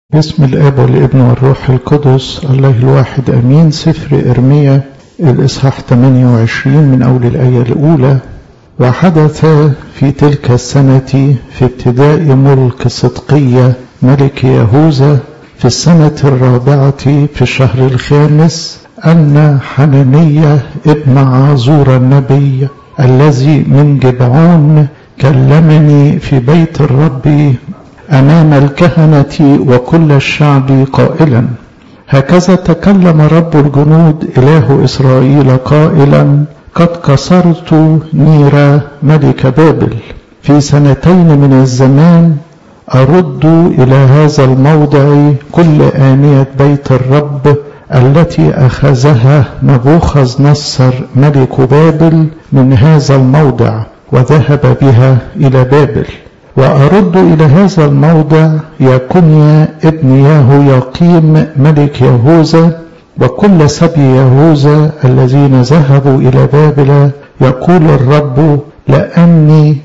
باسم الاب والابن والروح القدس الله الواحد امين سفر ارميا الاصحاح 28 من اول الايه الاولى وحدث في تلك السنه في ابتداء ملك صدقيه ملك يهوذا في السنه الرابعه في الشهر الخامس ان حنانيه ابن عازور النبي الذي من جبعون كلمني في بيت الرب امام الكهنه وكل الشعب قائلا هكذا تكلم رب الجنود اله اسرائيل قائلا قد كسرت نير ملك بابل في سنتين من الزمان ارد الى هذا الموضع كل انيه بيت الرب التي اخذها نبوخذ نصر ملك بابل من هذا الموضع وذهب بها الى بابل وأرد إلى هذا الموضع يكونيا ابن ياهو يقيم ملك يهوذا وكل سبي يهوذا الذين ذهبوا إلى بابل يقول الرب لأني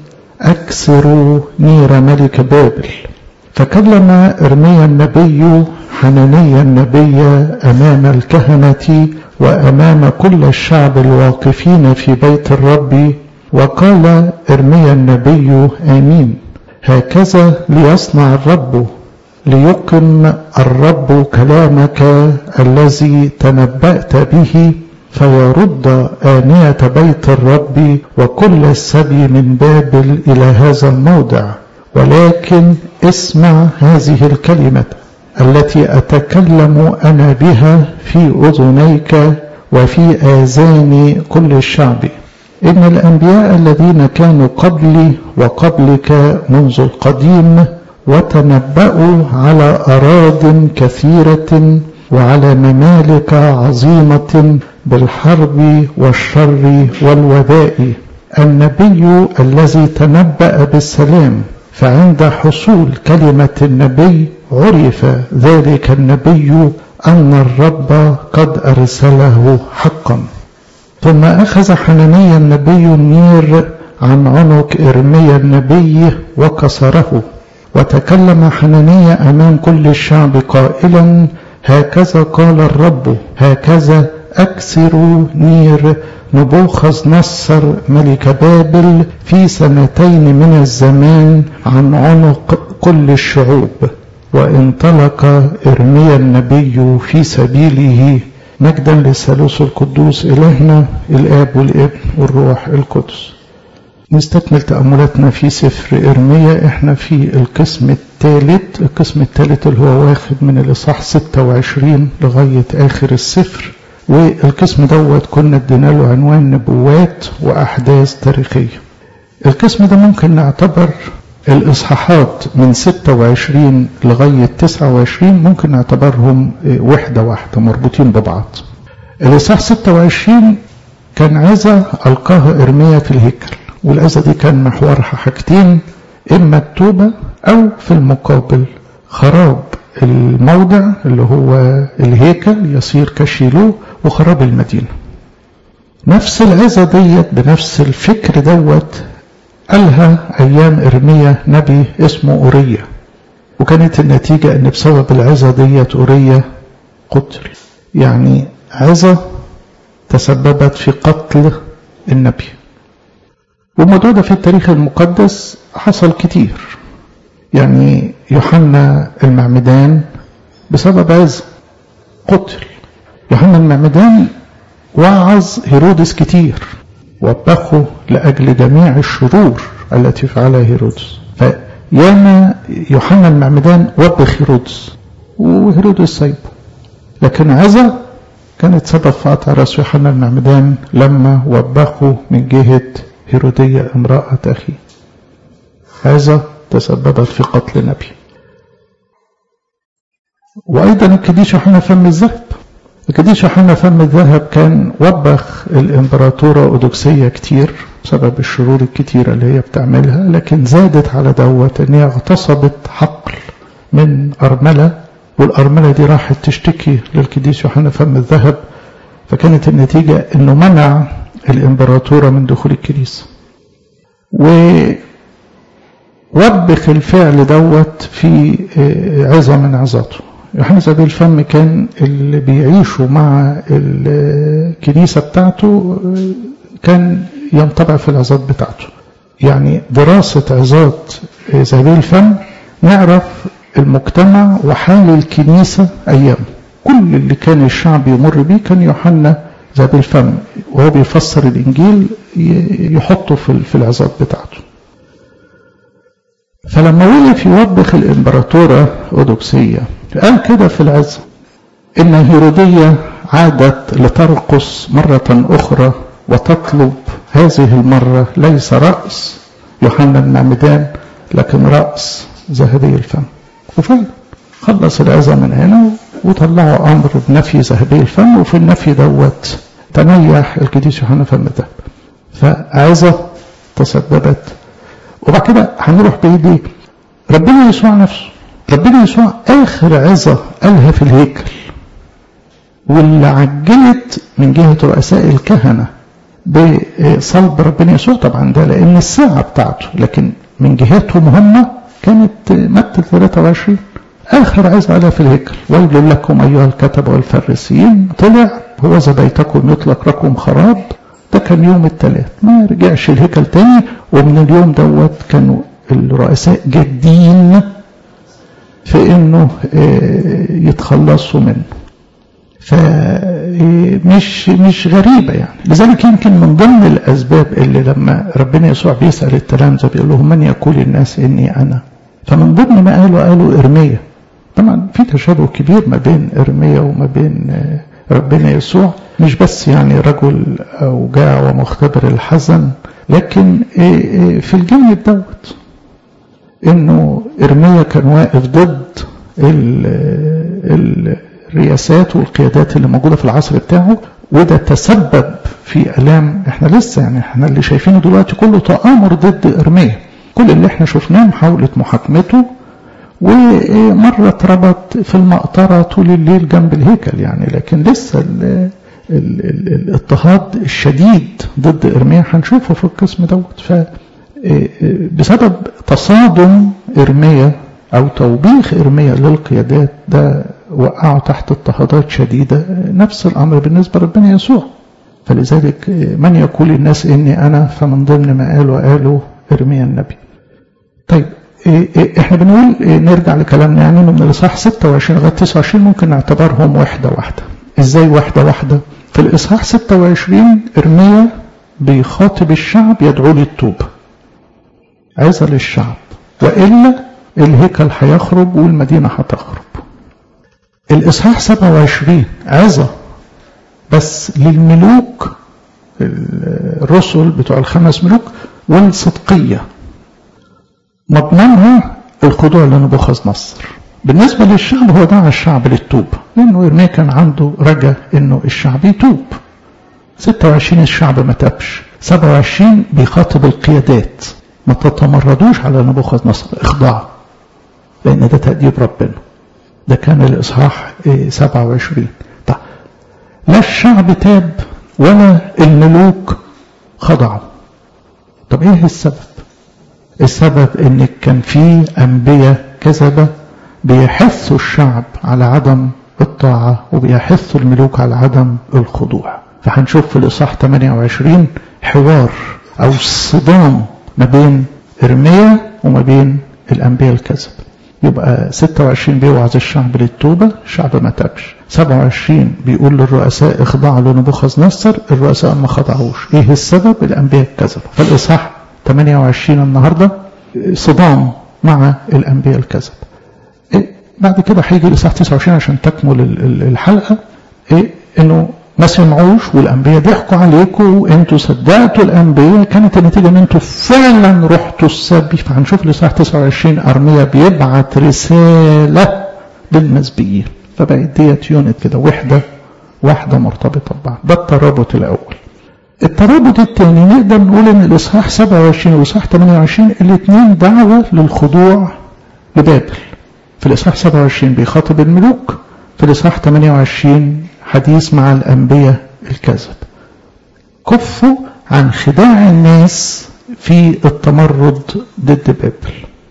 أكسر نير ملك بابل فكلم إرميا النبي حنانيا النبي أمام الكهنة وأمام كل الشعب الواقفين في بيت الرب وقال إرميا النبي آمين هكذا ليصنع الرب ليقم الرب كلامك الذي تنبأت به فيرد آنية بيت الرب وكل السبي من بابل إلى هذا الموضع ولكن اسمع هذه الكلمة التي أتكلم أنا بها في أذنيك وفي آذان كل الشعب إن الأنبياء الذين كانوا قبلي وقبلك منذ القديم وتنبأوا على أراض كثيرة وعلى ممالك عظيمة بالحرب والشر والوباء النبي الذي تنبأ بالسلام فعند حصول كلمة النبي عرف ذلك النبي أن الرب قد أرسله حقا ثم أخذ حنانيا النبي النير عن عنق إرميا النبي وكسره وتكلم حنانيا أمام كل الشعب قائلا هكذا قال الرب هكذا أكسر نير نبوخذ نصر ملك بابل في سنتين من الزمان عن عنق كل الشعوب وانطلق إرميا النبي في سبيله مجدا للثالوث القدوس إلهنا الآب والابن والروح القدس نستكمل تأملاتنا في سفر إرميا احنا في القسم الثالث القسم الثالث اللي هو واخد من الإصحاح 26 لغاية آخر السفر والقسم دوت كنا ادينا له عنوان نبوات وأحداث تاريخية القسم ده ممكن نعتبر الإصحاحات من 26 لغاية 29 ممكن نعتبرهم وحدة واحدة مربوطين ببعض الإصحاح 26 كان عزة ألقاها إرميا في الهيكل والعزة دي كان محورها حاجتين إما التوبة أو في المقابل خراب الموضع اللي هو الهيكل يصير كشيلو وخراب المدينة نفس العزة ديت بنفس الفكر دوت قالها أيام إرميا نبي اسمه أورية وكانت النتيجة أن بسبب العزة ديت أورية قتل يعني عزة تسببت في قتل النبي والموضوع ده في التاريخ المقدس حصل كتير يعني يوحنا المعمدان بسبب عزة قتل يوحنا المعمدان وعظ هيرودس كتير وبخه لأجل جميع الشرور التي فعلها هيرودس فياما يوحنا المعمدان وبخ هيرودس وهيرودس سايبه لكن عزة كانت سبب في قطع راس يوحنا المعمدان لما وبخه من جهة هيرودية امرأة أخيه عزة تسببت في قتل نبي وأيضا القديس يوحنا فم الذهب القديس يوحنا فم الذهب كان وبخ الإمبراطورة أودوكسية كتير بسبب الشرور الكتيرة اللي هي بتعملها لكن زادت على دوت إن هي اغتصبت حقل من أرملة والأرملة دي راحت تشتكي للقديس يوحنا فم الذهب فكانت النتيجة إنه منع الإمبراطورة من دخول الكنيسة و وبخ الفعل دوت في عظة من عظاته يوحنا ذهبي الفم كان اللي بيعيشوا مع الكنيسة بتاعته كان ينطبع في العظات بتاعته يعني دراسة عظات ذهبي الفم نعرف المجتمع وحال الكنيسة أيامه كل اللي كان الشعب يمر بيه كان يوحنا ذهبي الفم وهو بيفسر الإنجيل يحطه في العظات بتاعته فلما وقف يوبخ الإمبراطورة أودوكسية قال كده في العظة إن هيرودية عادت لترقص مرة أخرى وتطلب هذه المرة ليس رأس يوحنا المعمدان لكن رأس ذهبي الفم وفعلا خلص العظة من هنا وطلعوا أمر بنفي ذهبي الفم وفي النفي دوت تنيح القديس يوحنا فم الذهب فعظة تسببت وبعد كده هنروح بعيد ايه؟ ربنا يسوع نفسه ربنا يسوع اخر عظه قالها في الهيكل واللي عجلت من جهه رؤساء الكهنه بصلب ربنا يسوع طبعا ده لان الساعه بتاعته لكن من جهتهم هم كانت متى 23 اخر عظه قالها في الهيكل ويل لكم ايها الكتبه والفريسيين طلع هو بيتكم يطلق لكم خراب ده كان يوم الثلاث ما رجعش الهيكل تاني ومن اليوم دوت كانوا الرؤساء جادين في انه يتخلصوا منه فمش مش غريبة يعني لذلك يمكن من ضمن الأسباب اللي لما ربنا يسوع بيسأل التلامذة بيقول لهم من يقول الناس إني أنا فمن ضمن ما قالوا قالوا إرميا طبعا في تشابه كبير ما بين إرميا وما بين ربنا يسوع مش بس يعني رجل أوجاع ومختبر الحزن لكن في الجانب دوت انه ارميا كان واقف ضد الرياسات والقيادات اللي موجوده في العصر بتاعه وده تسبب في الام احنا لسه يعني احنا اللي شايفينه دلوقتي كله تآمر ضد ارميا كل اللي احنا شفناه محاوله محاكمته ومرة اتربط في المقطرة طول الليل جنب الهيكل يعني لكن لسه ال ال ال الاضطهاد الشديد ضد إرميا هنشوفه في القسم دوت ف بسبب تصادم إرميا أو توبيخ إرميا للقيادات ده وقعوا تحت اضطهادات شديدة نفس الأمر بالنسبة لربنا يسوع فلذلك من يقول الناس إني أنا فمن ضمن ما قالوا قالوا إرميا النبي طيب احنا بنقول نرجع لكلامنا يعني انه من الاصحاح 26 لغايه 29 ممكن نعتبرهم واحده واحده. ازاي واحده واحده؟ في الاصحاح 26 ارميا بيخاطب الشعب يدعو للتوبه. عظه للشعب والا الهيكل هيخرب والمدينه هتخرب. الاصحاح 27 عظه بس للملوك الرسل بتوع الخمس ملوك والصدقيه مضمونها الخضوع لنبوخذ نصر بالنسبة للشعب هو دعا الشعب للتوبة لأنه إرميا كان عنده رجا إنه الشعب يتوب 26 الشعب ما تابش 27 بيخاطب القيادات ما تتمردوش على نبوخذ نصر اخضعوا لأن ده تأديب ربنا ده كان الإصحاح 27 طيب لا الشعب تاب ولا الملوك خضعوا طب ايه السبب السبب ان كان في انبياء كذبة بيحثوا الشعب على عدم الطاعة وبيحثوا الملوك على عدم الخضوع فهنشوف في الإصحاح 28 حوار أو صدام ما بين إرميا وما بين الأنبياء الكذب يبقى 26 بيوعظ الشعب للتوبة الشعب ما تابش 27 بيقول للرؤساء اخضعوا لنبوخذ نصر الرؤساء ما خضعوش ايه السبب الانبياء الكذب فالاصحاح 28 النهارده صدام مع الانبياء الكذب إيه بعد كده هيجي الاصحاح 29 عشان تكمل الحلقه ايه انه ما سمعوش والانبياء ضحكوا عليكم وانتوا صدقتوا الانبياء كانت النتيجه ان انتوا فعلا رحتوا السبي فهنشوف الاصحاح 29 ارميا بيبعت رساله للمسبيين فبقت ديت يونت كده وحده واحده مرتبطه ببعض ده الترابط الاول الترابط الثاني نقدر نقول ان الاصحاح 27 والاصحاح 28 الاثنين دعوه للخضوع لبابل في الاصحاح 27 بيخاطب الملوك في الاصحاح 28 حديث مع الانبياء الكذب كفوا عن خداع الناس في التمرد ضد بابل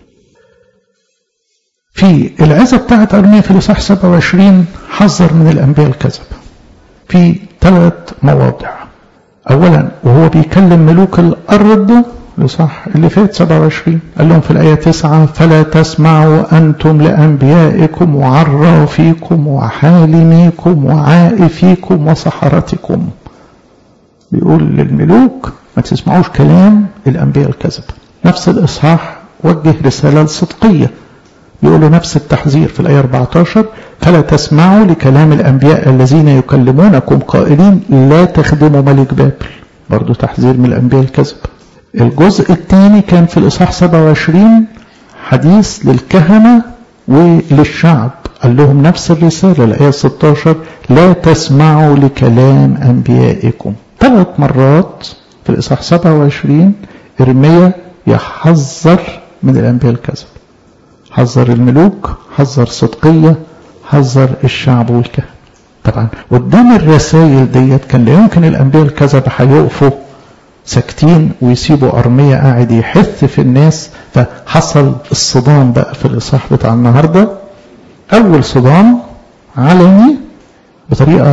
في العزة بتاعت أرميا في الإصحاح 27 حذر من الأنبياء الكذب في ثلاث مواضع أولا وهو بيكلم ملوك الأرض صح اللي فات 27 قال لهم في الآية 9 فلا تسمعوا أنتم لأنبيائكم وعرافيكم وحالميكم وعائفيكم وسحرتكم بيقول للملوك ما تسمعوش كلام الأنبياء الكذب نفس الإصحاح وجه رسالة صدقية يقول له نفس التحذير في الآية 14 فلا تسمعوا لكلام الأنبياء الذين يكلمونكم قائلين لا تخدموا ملك بابل برضو تحذير من الأنبياء الكذب الجزء الثاني كان في الإصحاح 27 حديث للكهنة وللشعب قال لهم نفس الرسالة الآية 16 لا تسمعوا لكلام أنبيائكم ثلاث مرات في الإصحاح 27 إرميا يحذر من الأنبياء الكذب حذر الملوك حذر صدقية حذر الشعب والكهنة طبعا قدام الرسائل ديت كان لا يمكن الأنبياء الكذب هيقفوا ساكتين ويسيبوا أرمية قاعد يحث في الناس فحصل الصدام بقى في الإصحاح بتاع النهاردة أول صدام علني بطريقة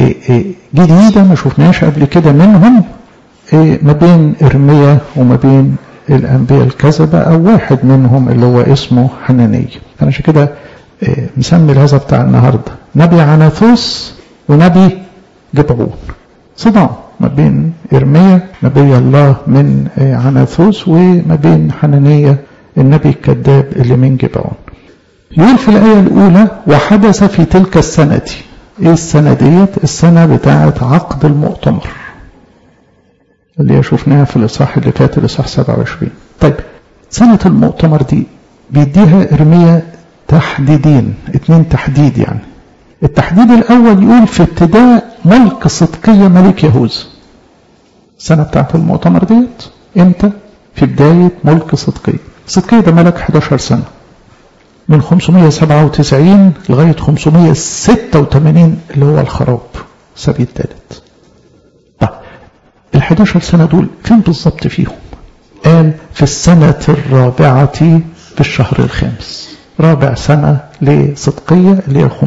جديدة ما شفناش قبل كده منهم ما بين إرميا وما بين الأنبياء الكذبة أو واحد منهم اللي هو اسمه حنانية أنا عشان كده مسمي الهذا بتاع النهاردة نبي عناثوس ونبي جبعون صدام ما بين إرميا نبي الله من عناثوس وما بين حنانية النبي الكذاب اللي من جبعون يقول في الآية الأولى وحدث في تلك السنة إيه السنة ديت السنة بتاعة عقد المؤتمر اللي شفناها في الإصحاح اللي فات الإصحاح 27 طيب سنة المؤتمر دي بيديها إرميا تحديدين اتنين تحديد يعني التحديد الأول يقول في ابتداء ملك صدقية ملك يهوذا السنة بتاعت المؤتمر ديت امتى في بداية ملك صدقية صدقية ده ملك 11 سنة من 597 لغاية 586 اللي هو الخراب سبي الثالث طيب ال 11 سنة دول فين بالظبط فيهم قال في السنة الرابعة في الشهر الخامس رابع سنة لصدقية اللي هي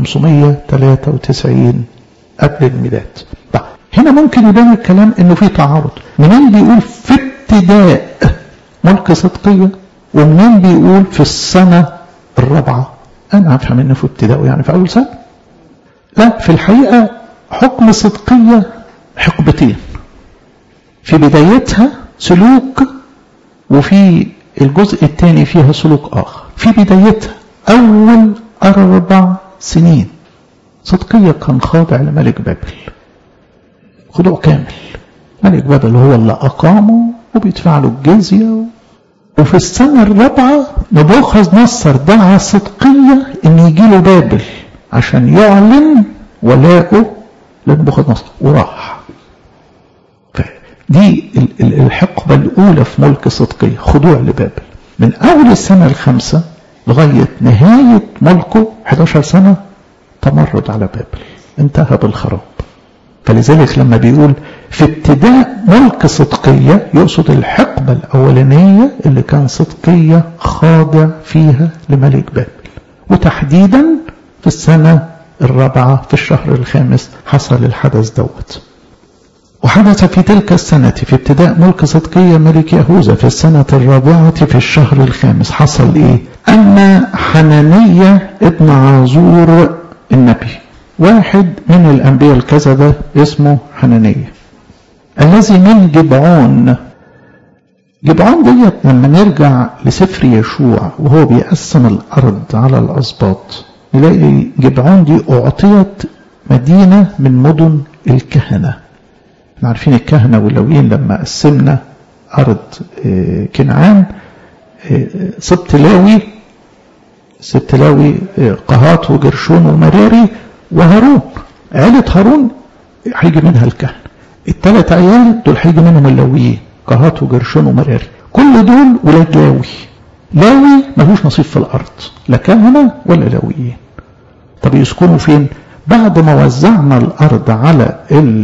593 قبل الميلاد طيب هنا ممكن يبان الكلام انه في تعارض منين بيقول في ابتداء ملك صدقية ومنين بيقول في السنة الرابعة انا افهم انه في ابتداء يعني في اول سنة لا في الحقيقة حكم صدقية حقبتين في بدايتها سلوك وفي الجزء الثاني فيها سلوك آخر في بدايتها أول أربع سنين صدقية كان خاضع لملك بابل خضوع كامل ملك بابل هو اللي أقامه وبيدفع له الجزية وفي السنة الرابعة نبوخذ نصر دعا صدقية إن يجي له بابل عشان يعلن ولاءه لنبوخذ نصر وراح دي الحقبة الأولى في ملك صدقية خضوع لبابل من أول السنة الخامسة لغاية نهاية ملكه 11 سنة تمرد على بابل انتهى بالخراب فلذلك لما بيقول في ابتداء ملك صدقية يقصد الحقبة الأولانية اللي كان صدقية خاضع فيها لملك بابل وتحديدا في السنة الرابعة في الشهر الخامس حصل الحدث دوت وحدث في تلك السنة في ابتداء ملك صدقية ملك يهوذا في السنة الرابعة في الشهر الخامس حصل ايه أن حنانية ابن عازور النبي واحد من الأنبياء الكذبة اسمه حنانية الذي من جبعون جبعون ديت لما نرجع لسفر يشوع وهو بيقسم الأرض على الأسباط نلاقي جبعون دي أعطيت مدينة من مدن الكهنة احنا عارفين الكهنة واللويين لما قسمنا أرض كنعان سبت لاوي سبت لاوي قهات وجرشون ومراري وهارون عيلة هارون هيجي منها الكهنة الثلاث عيال دول هيجي منهم اللويين قهات وجرشون ومراري كل دول ولاد لاوي لاوي ملوش نصيب في الأرض لا كهنة ولا لاويين طب يسكنوا فين بعد ما وزعنا الأرض على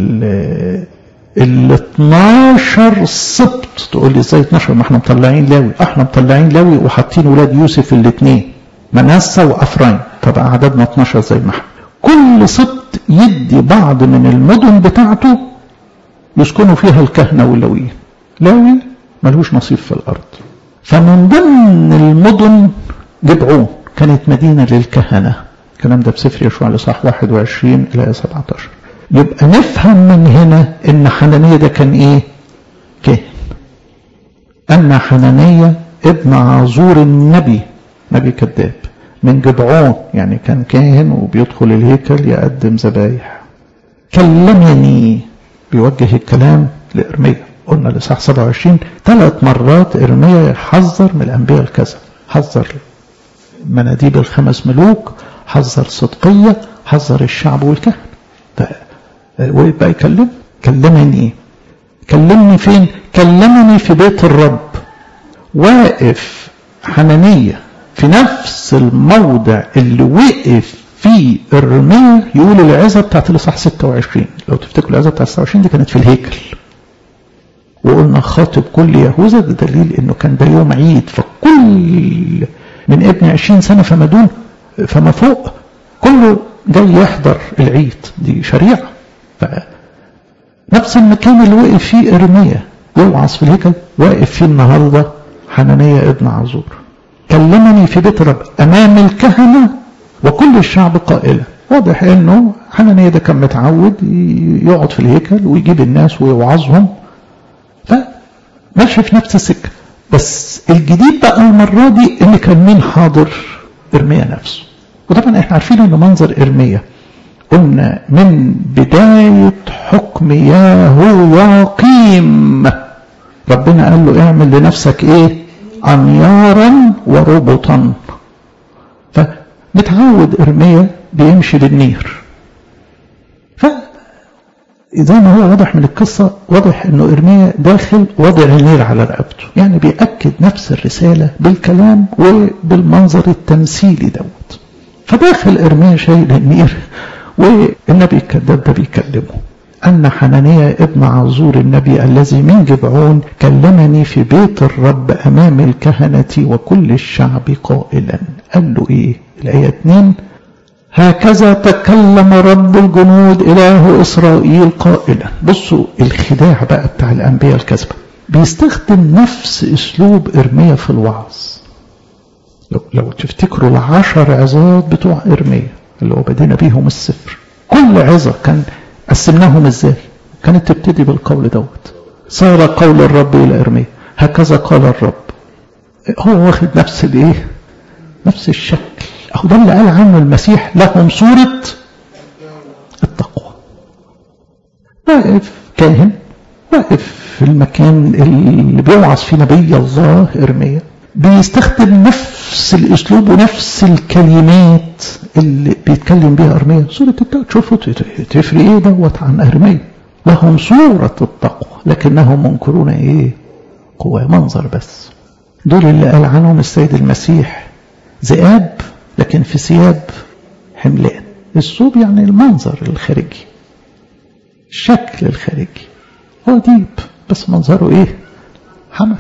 ال 12 سبط تقول لي ازاي 12 ما احنا مطلعين لاوي احنا مطلعين لاوي وحاطين ولاد يوسف الاثنين منسى وأفرايم فبقى عددنا 12 زي ما احنا كل سبط يدي بعض من المدن بتاعته يسكنوا فيها الكهنة واللويين لاوي ملهوش نصيب في الأرض فمن ضمن المدن جبعون كانت مدينة للكهنة الكلام ده بسفر يشوع لصح 21 إلى 17 يبقى نفهم من هنا ان حنانية ده كان ايه كاهن ان حنانية ابن عازور النبي نبي كذاب من جبعون يعني كان كاهن وبيدخل الهيكل يقدم ذبايح كلمني بيوجه الكلام لإرميا قلنا لصح 27 ثلاث مرات إرميا يحذر من الأنبياء الكذب حذر مناديب الخمس ملوك حذر صدقية حذر الشعب والكهنة ويبقى يكلم كلمني كلمني فين كلمني في بيت الرب واقف حنانية في نفس الموضع اللي وقف فيه ارميا يقول العزة بتاعت الاصحاح 26 لو تفتكروا العزة بتاعت 26 دي كانت في الهيكل وقلنا خاطب كل يهوذا ده دليل انه كان ده يوم عيد فكل من ابن 20 سنة فما دون فما فوق كله جاي يحضر العيد دي شريعة نفس المكان اللي وقف فيه ارميا يوعظ في الهيكل واقف فيه النهارده حنانية ابن عزور كلمني في بيت رب امام الكهنة وكل الشعب قائلا واضح انه حنانية ده كان متعود يقعد في الهيكل ويجيب الناس ويوعظهم فماشي في نفس السكة بس الجديد بقى المرة دي ان كان مين حاضر ارميا نفسه وطبعا احنا عارفين ان منظر ارميا قلنا من بداية حكم ياهوياقيم ربنا قال له اعمل لنفسك ايه انيارا وربطا فمتعود ارميا بيمشي بالنير ف زي ما هو واضح من القصة واضح انه ارميا داخل وضع النير على رقبته يعني بيأكد نفس الرسالة بالكلام وبالمنظر التمثيلي دوت فداخل ارميا شايل النير والنبي الكذاب ده بيكلمه أن حنانية ابن عزور النبي الذي من جبعون كلمني في بيت الرب أمام الكهنة وكل الشعب قائلا قال له إيه الآية 2 هكذا تكلم رب الجنود إله إسرائيل قائلا بصوا الخداع بقى بتاع الأنبياء الكذبة بيستخدم نفس أسلوب إرميا في الوعظ لو, لو تفتكروا العشر عظات بتوع إرميا اللي هو بدينا بيهم السفر كل عظة كان قسمناهم ازاي كانت تبتدي بالقول دوت صار قول الرب الى ارميا هكذا قال الرب هو واخد نفس الايه نفس الشكل اهو ده اللي قال عنه المسيح لهم صورة التقوى واقف كاهن واقف في المكان اللي بيوعظ فيه نبي الله ارميا بيستخدم نفس الاسلوب ونفس الكلمات اللي بيتكلم بيها ارميا سوره التقوى تشوفوا تفرق ايه دوت عن ارميا لهم صورة التقوى لكنهم منكرون ايه قوة منظر بس دول اللي قال عنهم السيد المسيح ذئاب لكن في ثياب حملان الثوب يعني المنظر الخارجي الشكل الخارجي هو ديب بس منظره ايه حمل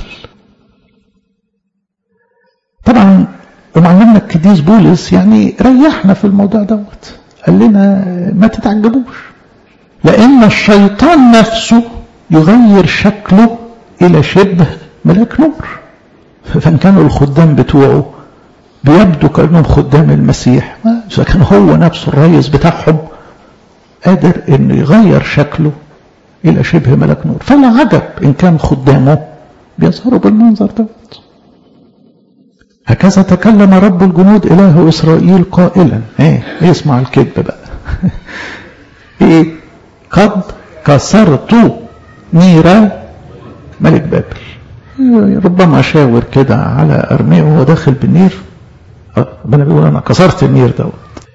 طبعا ومعلمنا القديس بولس يعني ريحنا في الموضوع دوت قال لنا ما تتعجبوش لان الشيطان نفسه يغير شكله الى شبه ملاك نور فان كانوا الخدام بتوعه بيبدو كانهم خدام المسيح اذا كان هو نفسه الرئيس بتاعهم قادر انه يغير شكله الى شبه ملاك نور فلا عجب ان كان خدامه بيظهروا بالمنظر دوت هكذا تكلم رب الجنود إله إسرائيل قائلا ايه اسمع الكذب بقى ايه قد كسرت نير ملك بابل ربما شاور كده على أرميا وهو داخل بالنير ربنا بيقول أنا كسرت النير دوت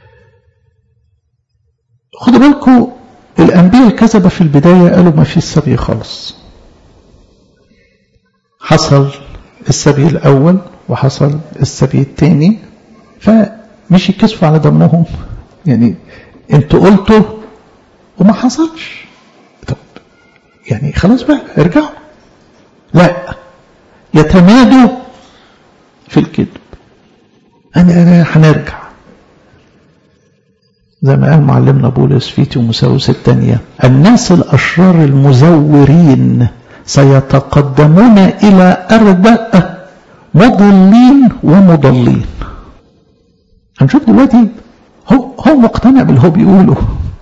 خدوا بالكم الأنبياء الكذبة في البداية قالوا ما فيش سبي خالص حصل السبي الأول وحصل السبي الثاني فمش يكسفوا على دمهم يعني انتوا قلتوا وما حصلش طب يعني خلاص بقى ارجعوا لا يتمادوا في الكذب أنا أنا هنرجع زي ما قال معلمنا بولس في تيموساوس الثانية الناس الأشرار المزورين سيتقدمون إلى أردأ مضلين ومضلين هنشوف دلوقتي هو هو مقتنع باللي هو بيقوله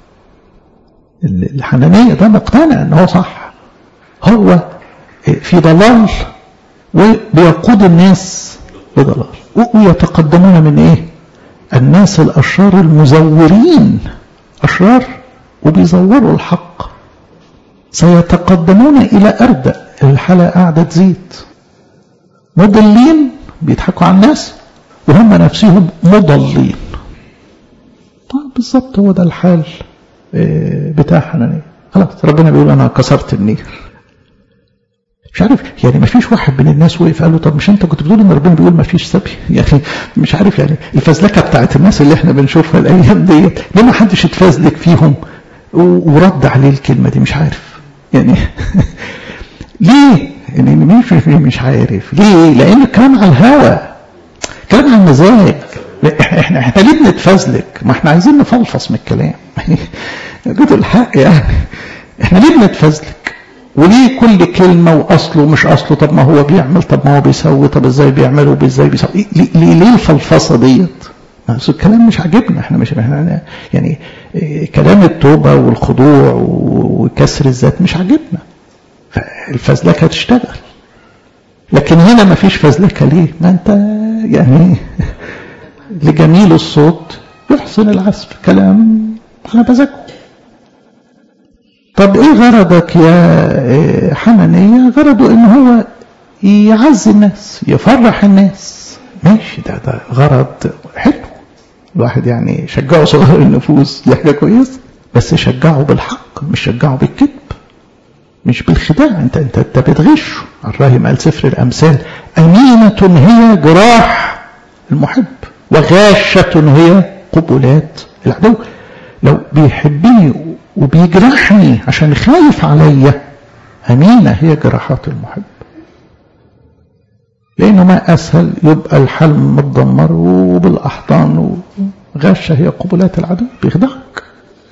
الحنانية ده مقتنع ان هو صح هو في ضلال وبيقود الناس لضلال ويتقدمون من ايه الناس الاشرار المزورين اشرار وبيزوروا الحق سيتقدمون الى اردأ الحالة قاعدة تزيد مضلين بيضحكوا على الناس وهم نفسهم مضلين طيب بالظبط هو ده الحال بتاع حنانية خلاص ربنا بيقول انا كسرت النير مش عارف يعني ما فيش واحد من الناس وقف قال له طب مش انت كنت بتقول ان ربنا بيقول ما فيش سبي يعني مش عارف يعني الفزلكه بتاعت الناس اللي احنا بنشوفها الايام ديت ليه ما حدش اتفزلك فيهم ورد عليه الكلمه دي مش عارف يعني ليه يعني مش مش عارف ليه لان الكلام على الهوى كلام على المزاج احنا احنا ليه بنتفزلك ما احنا عايزين نفلفص من الكلام قلت الحق يعني احنا ليه بنتفزلك وليه كل كلمة وأصله مش أصله طب ما هو بيعمل طب ما هو بيسوي طب ازاي بيعمل وازاي بيسوي ليه, ليه, ليه الفلفصة ديت الكلام مش عاجبنا احنا مش احنا يعني كلام التوبة والخضوع وكسر الذات مش عاجبنا فالفزلكة تشتغل لكن هنا ما فيش فزلكة ليه ما انت يعني لجميل الصوت يحسن العزف كلام على مزاجه طب ايه غرضك يا حنانية غرضه ان هو يعزي الناس يفرح الناس ماشي ده ده غرض حلو الواحد يعني شجعه صغار النفوس دي حاجة كويسة بس شجعه بالحق مش شجعه بالكذب مش بالخداع انت انت انت بتغشه الراهي قال سفر الامثال امينة هي جراح المحب وغاشة هي قبلات العدو لو بيحبني وبيجرحني عشان خايف عليا أمينة هي جراحات المحب لأنه ما أسهل يبقى الحلم متدمر وبالأحضان وغشة هي قبلات العدو بيخدعك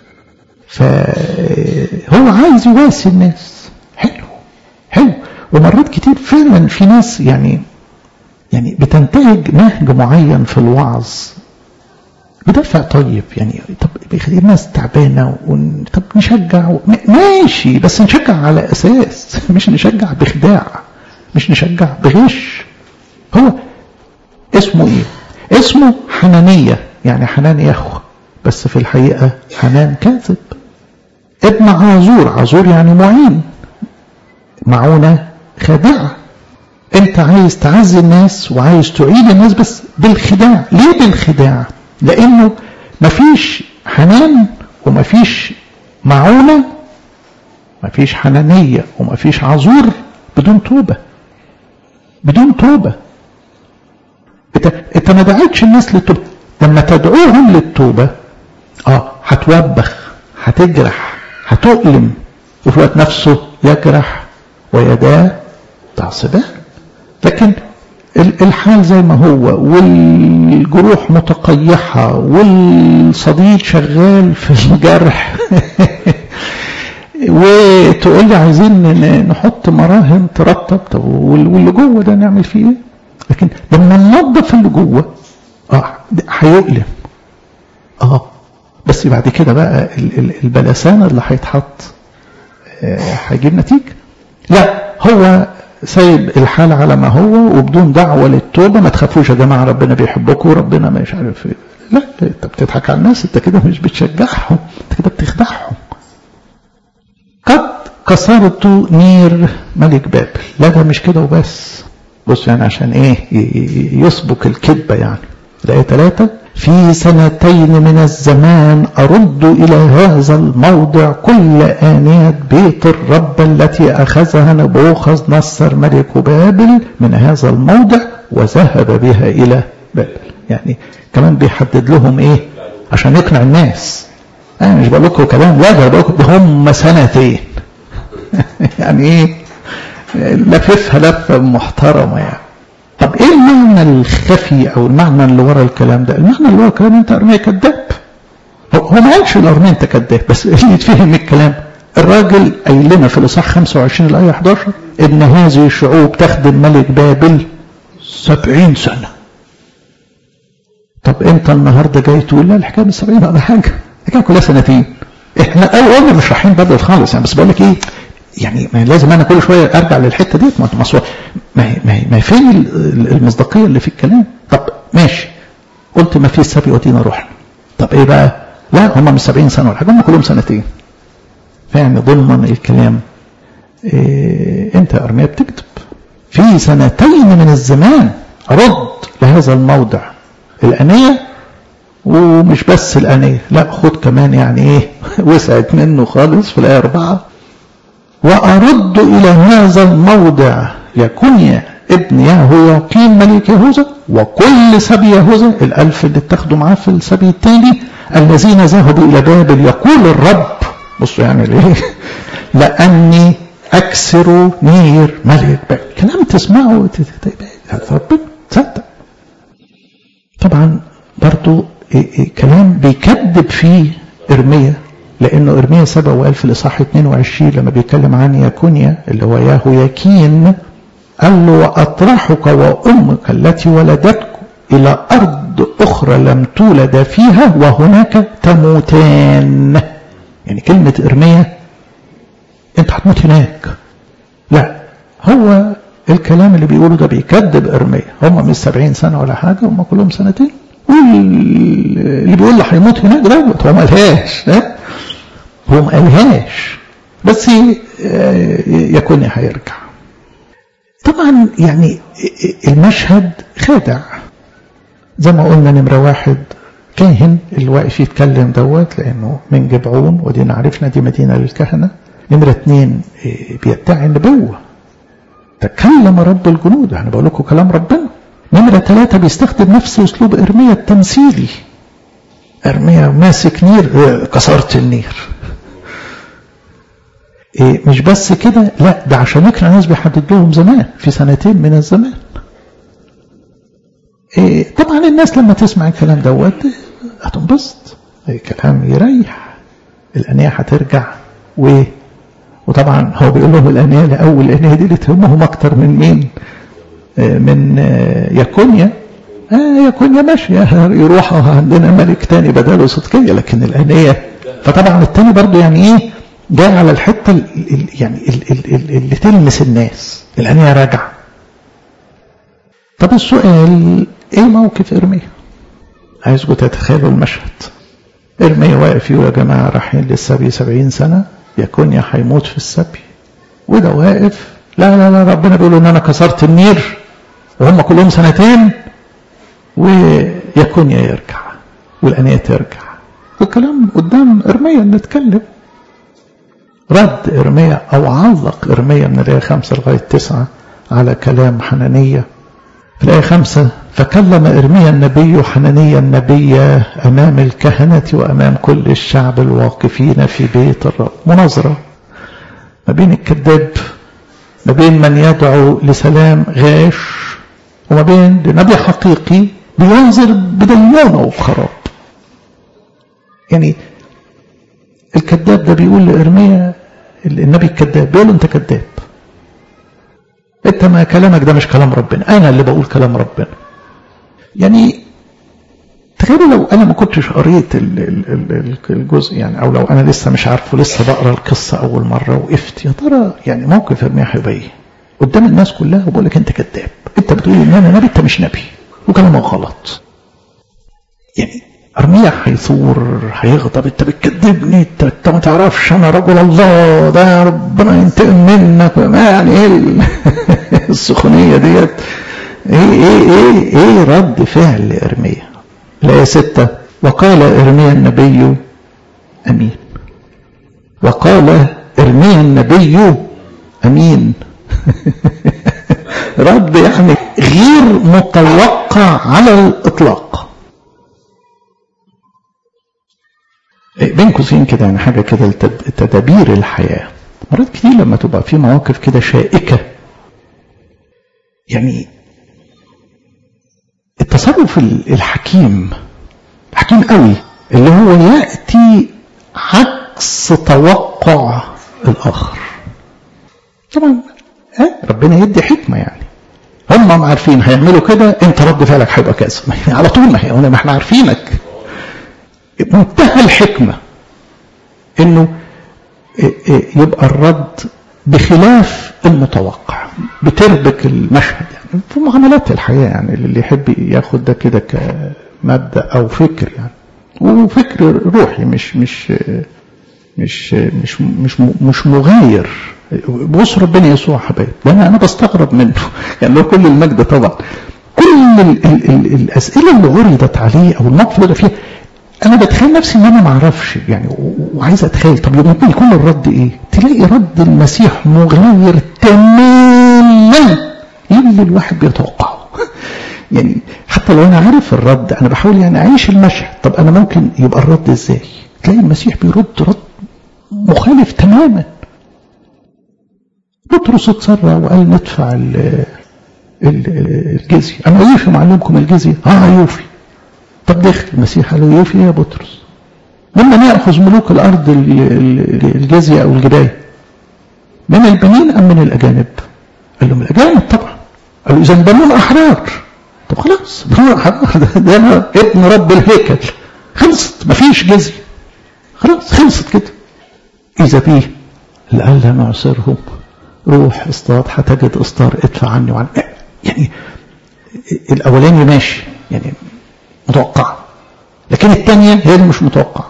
فهو عايز يواسي الناس حلو حلو ومرات كتير فعلا في ناس يعني يعني بتنتهج نهج معين في الوعظ بدافع طيب يعني طب بيخلي الناس تعبانه ون... طب نشجع و... ماشي بس نشجع على اساس مش نشجع بخداع مش نشجع بغش هو اسمه ايه اسمه حنانيه يعني حنان يهوى بس في الحقيقه حنان كاذب ابن عازور عازور يعني معين معونه خادعه انت عايز تعزي الناس وعايز تعين الناس بس بالخداع ليه بالخداع لانه مفيش حنان ومفيش معونة مفيش حنانية ومفيش عذور بدون توبة بدون توبة انت, انت ما دعيتش الناس للتوبة لما تدعوهم للتوبة اه هتوبخ هتجرح هتؤلم وفي الوقت نفسه يجرح ويداه تعصبان لكن الحال زي ما هو والجروح متقيحة والصديد شغال في الجرح وتقول لي عايزين نحط مراهم ترطب طب واللي جوه ده نعمل فيه ايه؟ لكن لما ننظف اللي جوه اه هيؤلم اه بس بعد كده بقى البلسان اللي هيتحط هيجيب نتيجه لا هو سايب الحال على ما هو وبدون دعوة للتوبة ما تخافوش يا جماعة ربنا بيحبكم وربنا مش عارف ايه لا انت بتضحك على الناس انت كده مش بتشجعهم انت كده بتخدعهم قد كسرت نير ملك بابل لا ده مش كده وبس بص يعني عشان ايه يسبق الكذبة يعني الآية ثلاثة في سنتين من الزمان أرد إلى هذا الموضع كل آنية بيت الرب التي أخذها نبوخذ نصر ملك بابل من هذا الموضع وذهب بها إلى بابل يعني كمان بيحدد لهم إيه عشان يقنع الناس أنا مش بقول لكم كلام لا ده بقول لكم هم سنتين يعني إيه لففها لفة محترمة يعني طب طب ايه المعنى الخفي او المعنى اللي ورا الكلام ده المعنى اللي ورا الكلام انت ارميا كذاب هو ما قالش الارميا انت كذاب بس اللي يتفهم الكلام الراجل قايل لنا في الاصحاح 25 الايه 11 ان هذه الشعوب تخدم ملك بابل 70 سنه طب انت النهارده جاي تقول لا الحكايه مش 70 ولا حاجه الحكايه كلها سنتين احنا اول مش رايحين بدل خالص يعني بس بقول لك ايه يعني ما لازم انا كل شويه ارجع للحته ديت ما ما ما ما, ما فين المصداقيه اللي في الكلام طب ماشي قلت ما فيش سبي ودينا رحنا طب ايه بقى لا هم مش 70 سنه ولا حاجه هم كلهم سنتين فيعني ضمن الكلام إيه انت يا ارميا بتكذب في سنتين من الزمان رد لهذا الموضع الانيه ومش بس الانيه لا خد كمان يعني ايه وسعت منه خالص في الايه اربعه وأرد إلى هذا الموضع يكونيا ابن يهوياقيم ملك يهوذا وكل سبي يهوذا الألف اللي اتخذوا معاه في السبي الثاني الذين ذهبوا إلى بابل يقول الرب بصوا يعني ليه لأني أكسر نير ملك بابل كلام تسمعه ربنا تصدق طبعا برضو كلام بيكذب فيه إرميا لأنه إرميا سبق وقال في الإصحاح 22 لما بيتكلم عن ياكونيا اللي هو ياهو ياكين قال له وأطرحك وأمك التي ولدتك إلى أرض أخرى لم تولد فيها وهناك تموتان يعني كلمة إرميا أنت هتموت هناك لا هو الكلام اللي بيقوله ده بيكذب إرميا هم مش 70 سنة ولا حاجة هم كلهم سنتين واللي بيقول له هيموت هناك دوت هو ما قالهاش هو ما قالهاش بس يكون هيرجع طبعا يعني المشهد خادع زي ما قلنا نمرة واحد كاهن اللي واقف يتكلم دوت لأنه من جبعون ودينا عرفنا دي مدينة للكهنة نمرة اتنين بيدعي النبوة تكلم رب الجنود يعني بقول لكم كلام ربنا نمرة ثلاثة بيستخدم نفس أسلوب إرميا التمثيلي إرميا ماسك نير كسرت النير إيه مش بس كده لا ده عشان يقنع الناس بيحدد لهم زمان في سنتين من الزمان إيه طبعا الناس لما تسمع الكلام دوت هتنبسط إيه كلام يريح الأنية هترجع و وطبعا هو بيقول لهم الأنية لأول الأنية دي اللي تهمهم أكتر من مين من يكونيا آه يكونيا ماشي يروح عندنا ملك تاني بداله صدقية لكن الأنية فطبعا التاني برضو يعني ايه جاي على الحتة ال ال يعني ال ال ال اللي تلمس الناس الأنية راجع طب السؤال ايه موقف ارميا عايزكم تتخيلوا المشهد ارميا واقف يقول يا جماعة رايحين للسبي سبعين سنة يكونيا هيموت في السبي وده واقف لا لا لا ربنا بيقول ان انا كسرت النير وهم كلهم سنتين ويكونيا يرجع والأنية ترجع الكلام قدام إرميا نتكلم رد إرميا أو علق إرميا من الآية خمسة لغاية تسعة على كلام حنانية في الآية خمسة فكلم إرميا النبي حنانيا النبي أمام الكهنة وأمام كل الشعب الواقفين في بيت الرب مناظرة ما بين الكذاب ما بين من يدعو لسلام غاش وما بين نبي حقيقي بينظر بدينونة وخراب يعني الكذاب ده بيقول لإرميا النبي الكذاب بيقول له انت كذاب انت ما كلامك ده مش كلام ربنا انا اللي بقول كلام ربنا يعني تخيلوا لو انا ما كنتش قريت الجزء يعني او لو انا لسه مش عارفه لسه بقرا القصه اول مره وقفت يا ترى يعني موقف ارميا هيبقى ايه قدام الناس كلها وبقول لك انت كذاب انت بتقول ان انا نبي انت مش نبي وكلامك غلط يعني ارميا هيثور هيغضب انت بتكذبني انت, انت ما تعرفش انا رجل الله ده ربنا ينتقم منك ما يعني ايه السخونيه ديت ايه ايه ايه ايه رد فعل ارميا الآية ستة وقال إرميا النبي أمين وقال إرميا النبي أمين رد يعني غير متوقع على الإطلاق بين قوسين كده يعني حاجة كده تدابير الحياة مرات كتير لما تبقى في مواقف كده شائكة يعني التصرف الحكيم حكيم قوي اللي هو يأتي عكس توقع الآخر طبعا ربنا يدي حكمة يعني هم عارفين هيعملوا كده انت رد فعلك هيبقى كذا على طول ما هي ما احنا عارفينك منتهى الحكمة انه يبقى الرد بخلاف المتوقع بتربك المشهد يعني في معاملات الحياة يعني اللي يحب ياخد ده كده كمبدأ أو فكر يعني وفكر روحي مش مش مش مش مش مش مغاير بص ربنا يسوع حبايب ده انا انا بستغرب منه يعني له كل المجد طبعا كل ال ال ال الاسئله اللي عرضت عليه او الموقف اللي فيه انا بتخيل نفسي ان انا ما اعرفش يعني وعايز اتخيل طب ممكن يكون الرد ايه تلاقي رد المسيح مغاير تماما للي الواحد بيتوقعه يعني حتى لو انا عارف الرد انا بحاول يعني اعيش المشهد طب انا ممكن يبقى الرد ازاي تلاقي المسيح بيرد رد مخالف تماما بطرس اتسرع وقال ندفع الجزية انا يوفي معلمكم الجزية اه يوفي طب دخل المسيح قال له يوفي يا بطرس ممن يأخذ ملوك الأرض الجزية أو الجباية من البنين أم من الأجانب قال له من الأجانب طبعا قال له إذا بنون أحرار طب خلاص بنون أحرار ده أنا ابن رب الهيكل خلصت مفيش جزية خلاص خلصت كده إذا بيه لألا نعصرهم روح اصطاد هتجد اصطار ادفع عني وعن يعني الأولاني ماشي يعني متوقع لكن الثانية هي اللي مش متوقع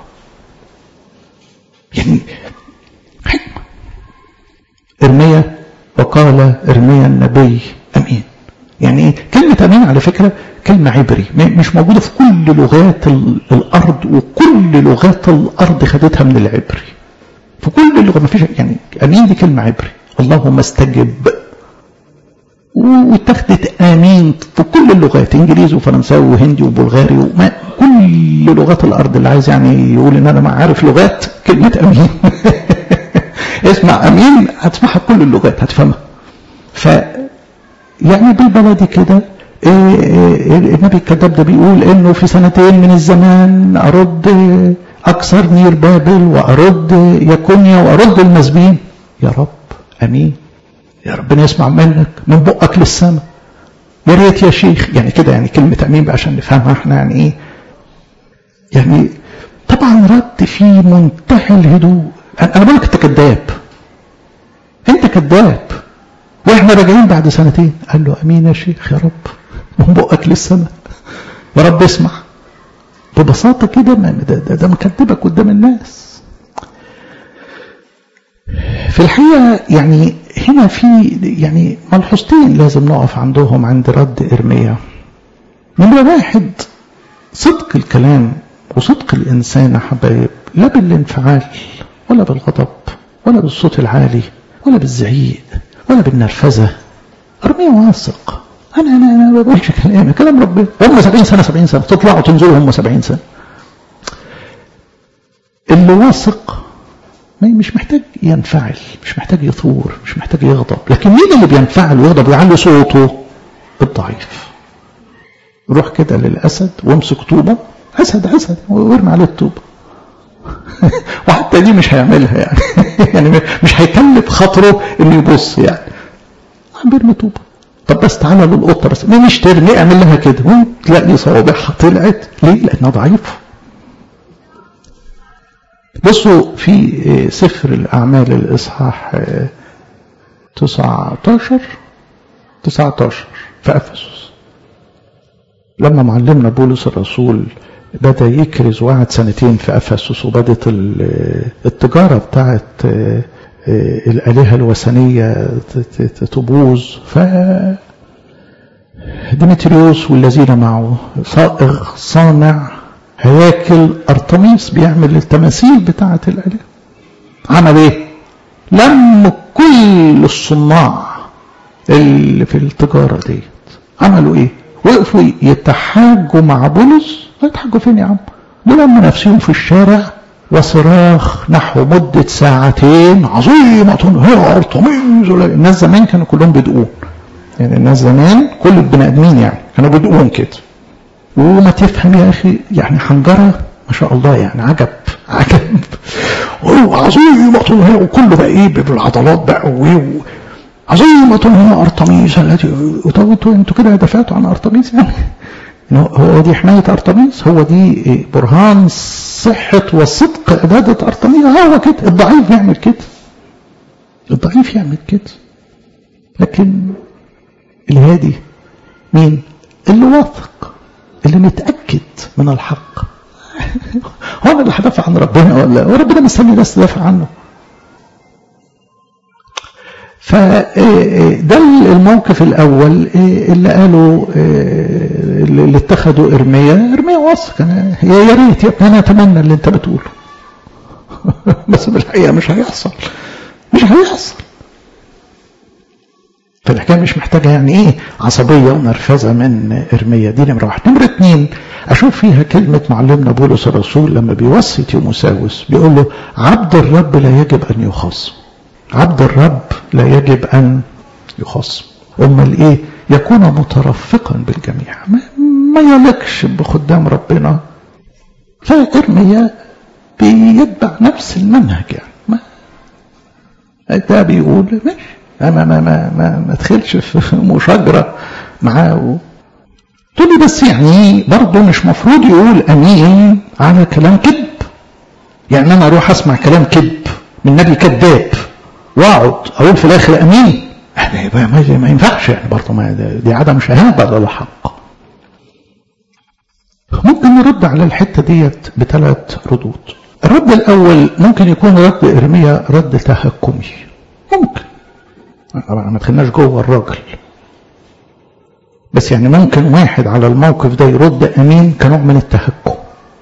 يعني حكمة ارميا وقال ارميا النبي امين يعني ايه كلمة امين على فكرة كلمة عبري مش موجودة في كل لغات الارض وكل لغات الارض خدتها من العبري في كل اللغة ما فيش يعني امين دي كلمة عبري اللهم استجب واتخذت امين في كل اللغات انجليزي وفرنساوي وهندي وبلغاري وما كل لغات الارض اللي عايز يعني يقول ان انا ما عارف لغات كلمه امين اسمع امين هتسمعها كل اللغات هتفهمها ف يعني بالبلدي كده النبي الكذاب ده بيقول انه في سنتين من الزمان ارد اكثر نير بابل وارد يكونيا وارد المسبين يا رب امين يا ربنا يسمع منك من بقك للسماء يا ريت يا شيخ يعني كده يعني كلمة أمين بقى عشان نفهمها احنا يعني ايه يعني طبعا رد في منتهى الهدوء انا بقولك انت كذاب انت كذاب واحنا راجعين بعد سنتين قال له امين يا شيخ يا رب من بقك للسماء يا رب اسمع ببساطه كده ده, ده, ده مكذبك قدام الناس في الحقيقه يعني هنا في يعني ملحوظتين لازم نقف عندهم عند رد ارميا نمرة واحد صدق الكلام وصدق الإنسان يا حبايب لا بالانفعال ولا بالغضب ولا بالصوت العالي ولا بالزعيق ولا بالنرفزة ارميا واثق أنا أنا أنا ما بقولش كلام كلام ربنا هم 70 سنة 70 سنة تطلعوا تنزلوا هم 70 سنة اللي واثق مش محتاج ينفعل مش محتاج يثور مش محتاج يغضب لكن مين اللي بينفعل ويغضب ويعلي صوته الضعيف روح كده للأسد وامسك طوبة أسد أسد وارمي عليه الطوبة وحتى دي مش هيعملها يعني يعني مش هيكلف خاطره انه يبص يعني بيرمي طوبة طب بس تعالى للقطة بس مش ترمي اعمل لها كده تلاقي صوابعها طلعت ليه؟ لأنها ضعيفة بصوا في سفر الأعمال الإصحاح 19 19 في أفسس لما معلمنا بولس الرسول بدأ يكرز وقعد سنتين في أفسس وبدت التجارة بتاعت الآلهة الوثنية تبوظ ف ديمتريوس والذين معه صائغ صانع هياكل أرطميس بيعمل التماثيل بتاعة الآلهة عمل ايه لم كل الصناع اللي في التجارة ديت عملوا ايه وقفوا يتحاجوا مع بولس يتحاجوا فين يا عم ولما نفسهم في الشارع وصراخ نحو مدة ساعتين عظيمة هي أرطميس الناس زمان كانوا كلهم بدقون يعني الناس زمان كل البني آدمين يعني كانوا بدقون كده وما تفهم يا أخي يعني حنجرة ما شاء الله يعني عجب عجب عظيمة هي وكله بقى ايه بالعضلات بقى وايه عظيمة هي أرطميس التي طب انتوا كده دفعتوا عن أرطميس يعني هو دي حماية أرطميس هو دي برهان صحة وصدق عبادة أرطميس هو كده الضعيف يعمل كده الضعيف يعمل كده لكن الهادي مين اللي واثق اللي متأكد من الحق هو انا اللي هدافع عن ربنا ولا وربنا مستني ناس تدافع عنه فده الموقف الأول اللي قالوا اللي اتخذوا إرميا إرميا واثق يا ريت يا ابني أنا أتمنى اللي أنت بتقوله بس بالحقيقة مش هيحصل مش هيحصل فالحكاية مش محتاجة يعني إيه عصبية ونرفزة من إرميا دي نمرة واحد نمرة اتنين أشوف فيها كلمة معلمنا بولس الرسول لما بيوصي تيموساوس بيقول له عبد الرب لا يجب أن يخاصم عبد الرب لا يجب أن يخاصم أمال إيه يكون مترفقا بالجميع ما, ما يلكش بخدام ربنا فإرميا بيتبع نفس المنهج يعني ما ده بيقول ماشي ما ما ما ما, ما تدخلش في مشاجرة معاه تقول لي بس يعني برضه مش مفروض يقول أمين على كلام كذب يعني أنا أروح أسمع كلام كذب من نبي كذاب واقعد اقول في الاخر امين ما ينفعش يعني برضه ما دي عدم شهاده للحق ممكن نرد على الحته ديت بثلاث ردود الرد الاول ممكن يكون رد ارميا رد تهكمي ممكن طبعا ما دخلناش جوه الراجل بس يعني ممكن واحد على الموقف ده يرد امين كنوع من التهكم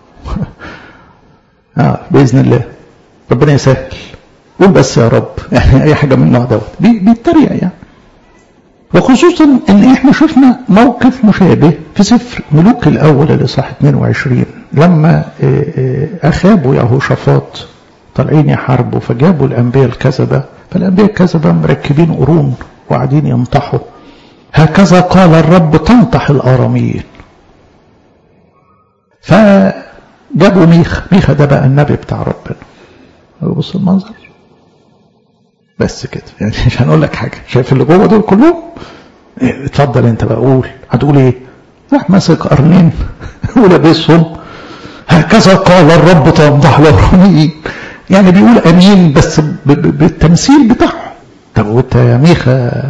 اه باذن الله ربنا يسهل قول بس يا رب يعني اي حاجه من النوع دوت بيتريق يعني وخصوصا ان احنا شفنا موقف مشابه في سفر ملوك الاول الاصحاح 22 لما اخاب ويهوشافاط طالعين يحاربوا فجابوا الانبياء الكذبه فالانبياء الكذبه مركبين قرون وقاعدين ينطحوا هكذا قال الرب تنطح الاراميين فجابوا ميخا ميخا ده بقى النبي بتاع ربنا بص المنظر بس كده يعني مش هنقول لك حاجه شايف اللي جوه دول كلهم إيه اتفضل انت بقى قول هتقول ايه راح ماسك قرنين ولابسهم هكذا قال الرب تنضح الاراميين يعني بيقول امين بس بالتمثيل بتاعه طب وانت يا ميخا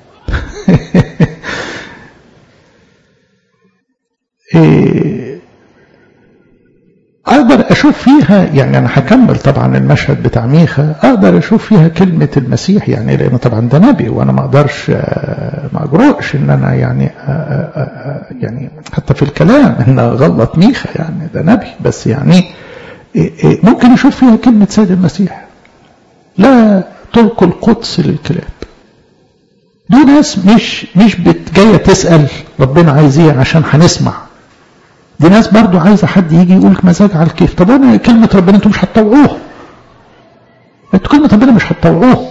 إيه اقدر اشوف فيها يعني انا هكمل طبعا المشهد بتاع ميخا اقدر اشوف فيها كلمه المسيح يعني لانه طبعا ده نبي وانا ما اقدرش ما اجرؤش ان انا يعني يعني حتى في الكلام ان غلط ميخا يعني ده نبي بس يعني ممكن اشوف فيها كلمه سيد المسيح لا تلقوا القدس للكلاب دول ناس مش مش جايه تسال ربنا عايز ايه عشان هنسمع دي ناس برضو عايزة حد يجي يقول لك مزاج على الكيف طب انا كلمة ربنا انتوا مش هتطوعوها انتوا كلمة ربنا مش هتطوعوها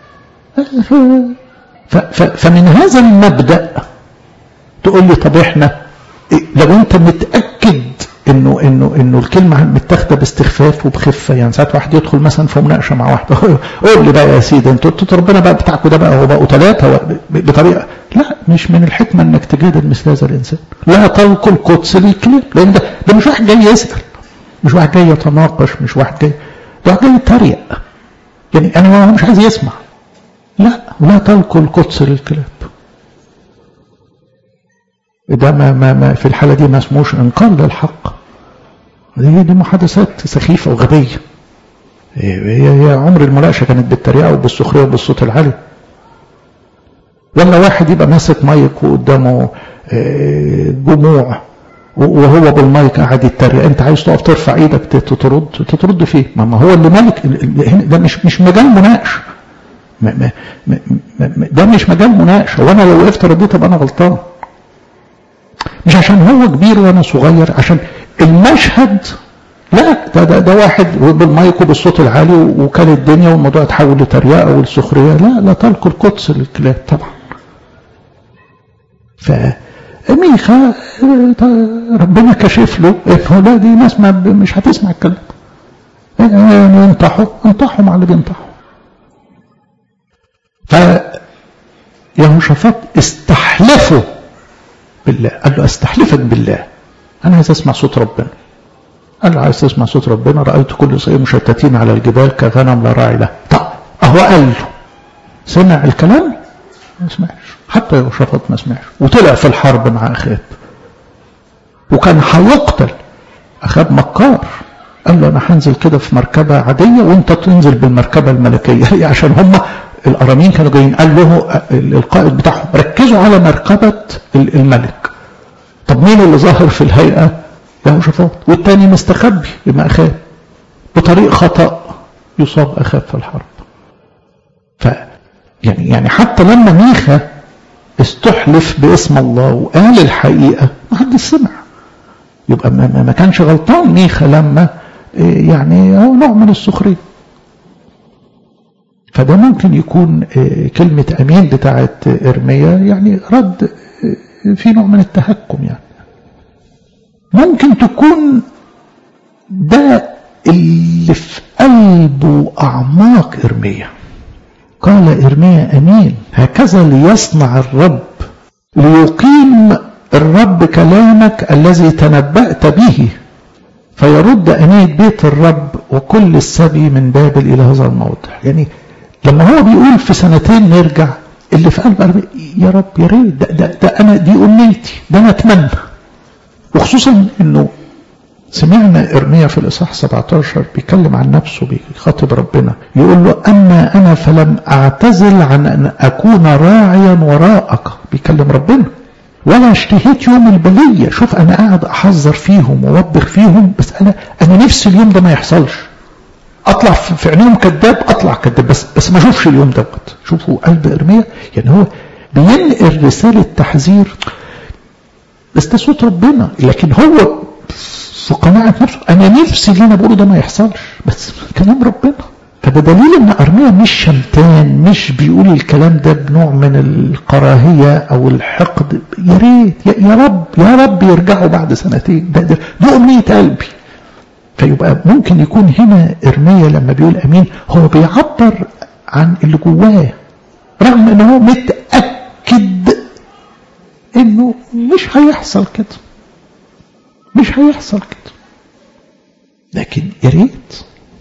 فمن هذا المبدأ تقول لي طب احنا لو انت متأكد انه انه انه الكلمه متاخده باستخفاف وبخفه يعني ساعات واحد يدخل مثلا في مناقشه مع واحد قول لي بقى يا سيدي انتوا انتوا ربنا بقى بتاعكم ده بقى هو بقوا ثلاثه بطريقه لا مش من الحكمه انك تجادل مثل هذا الانسان لا تلقوا القدس للكلاب لان ده ده مش واحد جاي يسال مش واحد جاي يتناقش مش واحد جاي ده واحد جاي يتريق يعني انا هو مش عايز يسمع لا لا تلقوا القدس للكلاب ده ما, ما, ما في الحالة دي ما اسموش انكار للحق دي, دي محادثات سخيفة وغبية هي, هي عمر المناقشة كانت بالتريقة وبالسخرية وبالصوت العالي ولا واحد يبقى ماسك مايك وقدامه جموع وهو بالمايك قاعد يتريق انت عايز تقف ترفع ايدك تترد تترد فيه ما هو اللي مالك ده مش مش مجال مناقشه ما ما ما ده مش مجال مناقشه وانا لو وقفت رديت ابقى انا غلطان مش عشان هو كبير وانا صغير عشان المشهد لا ده ده, ده واحد بالمايك وبالصوت العالي وكان الدنيا والموضوع اتحول لتريقه والسخريه لا لا تلقوا القدس للكلاب طبعا ف ميخا ربنا كشف له انه لا دي ناس ما مش هتسمع الكلام يعني ينطحوا انطحوا مع اللي بينطحوا ف يهوشافاط استحلفوا بالله قال له استحلفك بالله انا عايز اسمع صوت ربنا قال له عايز تسمع صوت ربنا رايت كل صغير مشتتين على الجبال كغنم لا راعي له طب اهو قال له سمع الكلام ما سمعش حتى يهوشافاط ما سمعش وطلع في الحرب مع اخاب وكان هيقتل اخاب مكار قال له انا هنزل كده في مركبه عاديه وانت تنزل بالمركبه الملكيه عشان هم الارامين كانوا جايين قال له القائد بتاعهم ركزوا على مركبه الملك طب مين اللي ظاهر في الهيئه يهوشافاط والتاني مستخبي مع اخاب بطريق خطا يصاب اخاب في الحرب ف يعني يعني حتى لما ميخا استحلف باسم الله وقال الحقيقه ما حدش سمع يبقى ما, ما كانش غلطان ميخا لما يعني هو نوع من السخريه فده ممكن يكون كلمة أمين بتاعت إرميا يعني رد في نوع من التهكم يعني ممكن تكون ده اللي في قلبه أعماق إرميا قال إرميا أمين هكذا ليصنع الرب ليقيم الرب كلامك الذي تنبأت به فيرد أنية بيت الرب وكل السبي من بابل إلى هذا الموضع يعني لما هو بيقول في سنتين نرجع اللي في قلب قلبي يا رب يا ريت ده, ده, ده انا دي امنيتي ده انا اتمنى وخصوصا انه سمعنا ارميا في الاصحاح 17 بيتكلم عن نفسه بيخاطب ربنا يقول له اما انا فلم اعتزل عن ان اكون راعيا وراءك بيكلم ربنا ولا اشتهيت يوم البليه شوف انا قاعد احذر فيهم واوبخ فيهم بس انا انا نفسي اليوم ده ما يحصلش اطلع في عينيهم كذاب اطلع كذاب بس بس ما اشوفش اليوم دوت شوفوا قلب ارميا يعني هو بينقل رساله تحذير بس ده صوت ربنا لكن هو في قناعه نفسه انا نفسي اللي انا بقوله ده ما يحصلش بس كلام ربنا فده دليل ان ارميا مش شمتان مش بيقول الكلام ده بنوع من الكراهيه او الحقد يا ريت يا رب يا رب يرجعوا بعد سنتين ده, ده, ده امنيه قلبي فيبقى ممكن يكون هنا إرميا لما بيقول أمين هو بيعبر عن اللي جواه رغم ان هو متأكد انه مش هيحصل كده مش هيحصل كده لكن يا ريت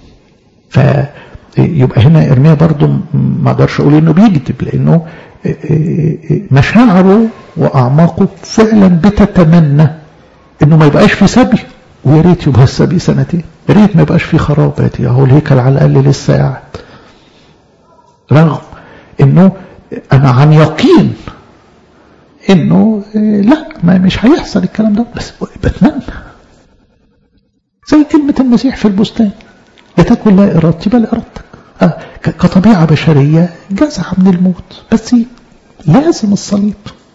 فيبقى هنا ارميا برضو ما اقدرش اقول انه بيكذب لانه مشاعره واعماقه فعلا بتتمنى انه ما يبقاش في سبي ويا ريت يبقى السبي سنتين يا ريت ما يبقاش في خرابات اهو الهيكل على الاقل لسه قاعد رغم انه انا عن يقين انه لا ما مش هيحصل الكلام ده بس بتمنى زي كلمة المسيح في البستان لتكن لا إرادتي بل إرادتك آه كطبيعة بشرية جزع من الموت بس لازم الصليب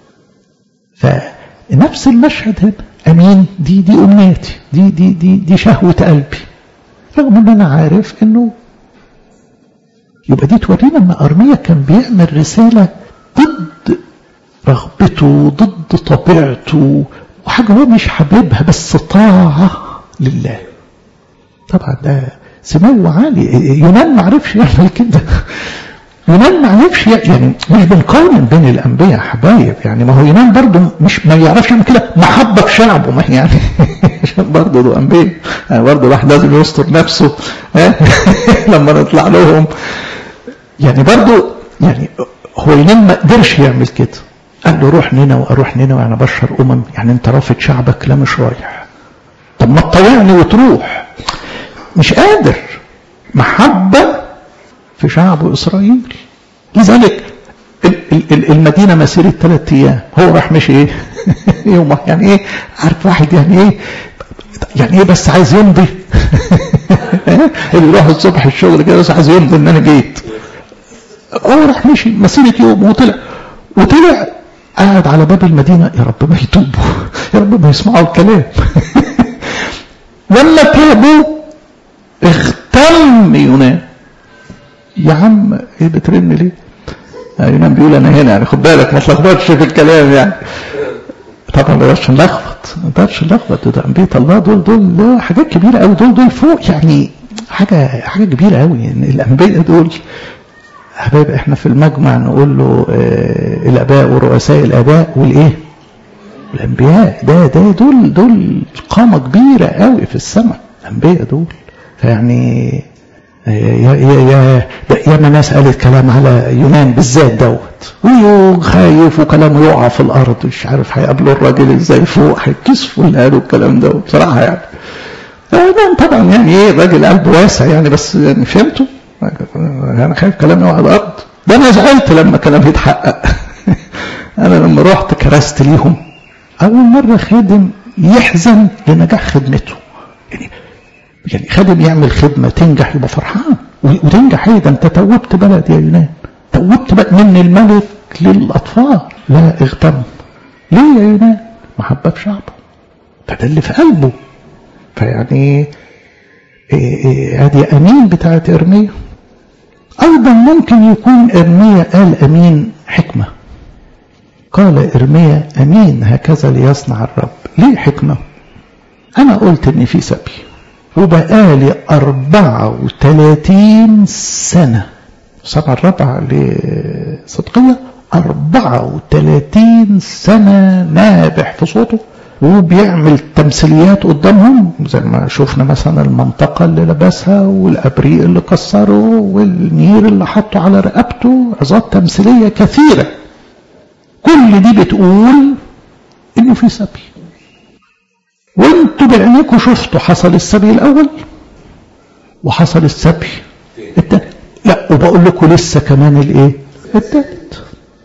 فنفس المشهد هنا أمين دي دي أمنيتي دي دي دي دي شهوة قلبي رغم ان انا عارف انه يبقى دي تورينا ان ارميا كان بيعمل رسالة ضد رغبته ضد طبيعته وحاجة هو مش حاببها بس طاعة لله طبعا ده سمو عالي يونان ما عرفش يعمل كده يونان ما عرفش يعني مش بنقارن بين الانبياء حبايب يعني ما هو يونان برضه مش ما يعرفش يعمل كده محبه في شعبه ما يعني عشان برضه دول انبياء يعني برضه الواحد لازم يستر نفسه لما نطلع لهم يعني برضه يعني هو يونان ما قدرش يعمل كده قال له روح نينا واروح نينا وانا بشر امم يعني انت رافض شعبك لا مش رايح طب ما تطوعني وتروح مش قادر محبه في شعب إسرائيل لذلك المدينة مسيرة ثلاث أيام هو راح مشي إيه يوم يعني إيه عارف واحد يعني إيه يعني إيه بس عايز يمضي اللي يروح الصبح الشغل كده بس عايز يمضي إن أنا جيت هو راح مشي مسيرة يوم وطلع وطلع قاعد على باب المدينة يا رب ما يتوبوا يا رب ما يسمعوا الكلام لما تابوا اغتم يونان يا عم ايه بترن ليه يونان بيقول انا هنا يعني خد بالك ما تلخبطش في الكلام يعني طبعا ما نقدرش نلخبط ما نقدرش نلخبط ده انبياء الله دول دول دول حاجات كبيره قوي دول دول فوق يعني حاجه حاجه كبيره قوي يعني الانبياء دول حبايب احنا في المجمع نقول له آه الاباء ورؤساء الاباء والايه الانبياء ده ده دول دول قامه كبيره قوي في السماء الانبياء دول فيعني يا يا يا ياما ناس قالت كلام على يونان بالذات دوت وخايف وكلامه يقع في الارض مش عارف هيقابلوا الراجل ازاي فوق هيتكسفوا اللي قالوا الكلام ده بصراحه يعني طبعا يعني ايه الراجل قلبه واسع يعني بس يعني فهمته انا خايف كلامي يقع على الارض ده انا زعلت لما كلامي يتحقق انا لما رحت كرست ليهم اول مره خادم يحزن لنجاح خدمته يعني يعني خادم يعمل خدمة تنجح يبقى فرحان وتنجح ايه ده انت توبت بلد يا يونان توبت بقى من الملك للأطفال لا اغتم ليه يا يونان محبة بشعبه فده اللي في قلبه فيعني هذه أمين بتاعت إرميا أيضا ممكن يكون إرميا قال أمين حكمة قال إرميا أمين هكذا ليصنع الرب ليه حكمة أنا قلت إن في سبي وبقالي أربعة وثلاثين سنة سبعة الرابعة لصدقية أربعة وثلاثين سنة نابح في صوته وبيعمل تمثيليات قدامهم زي ما شفنا مثلا المنطقة اللي لبسها والأبريق اللي كسره والنير اللي حطه على رقبته عظات تمثيلية كثيرة كل دي بتقول إنه في سبي وانتوا بعينيكم شفتوا حصل السبي الاول وحصل السبي التاني لا وبقول لكم لسه كمان الايه التالت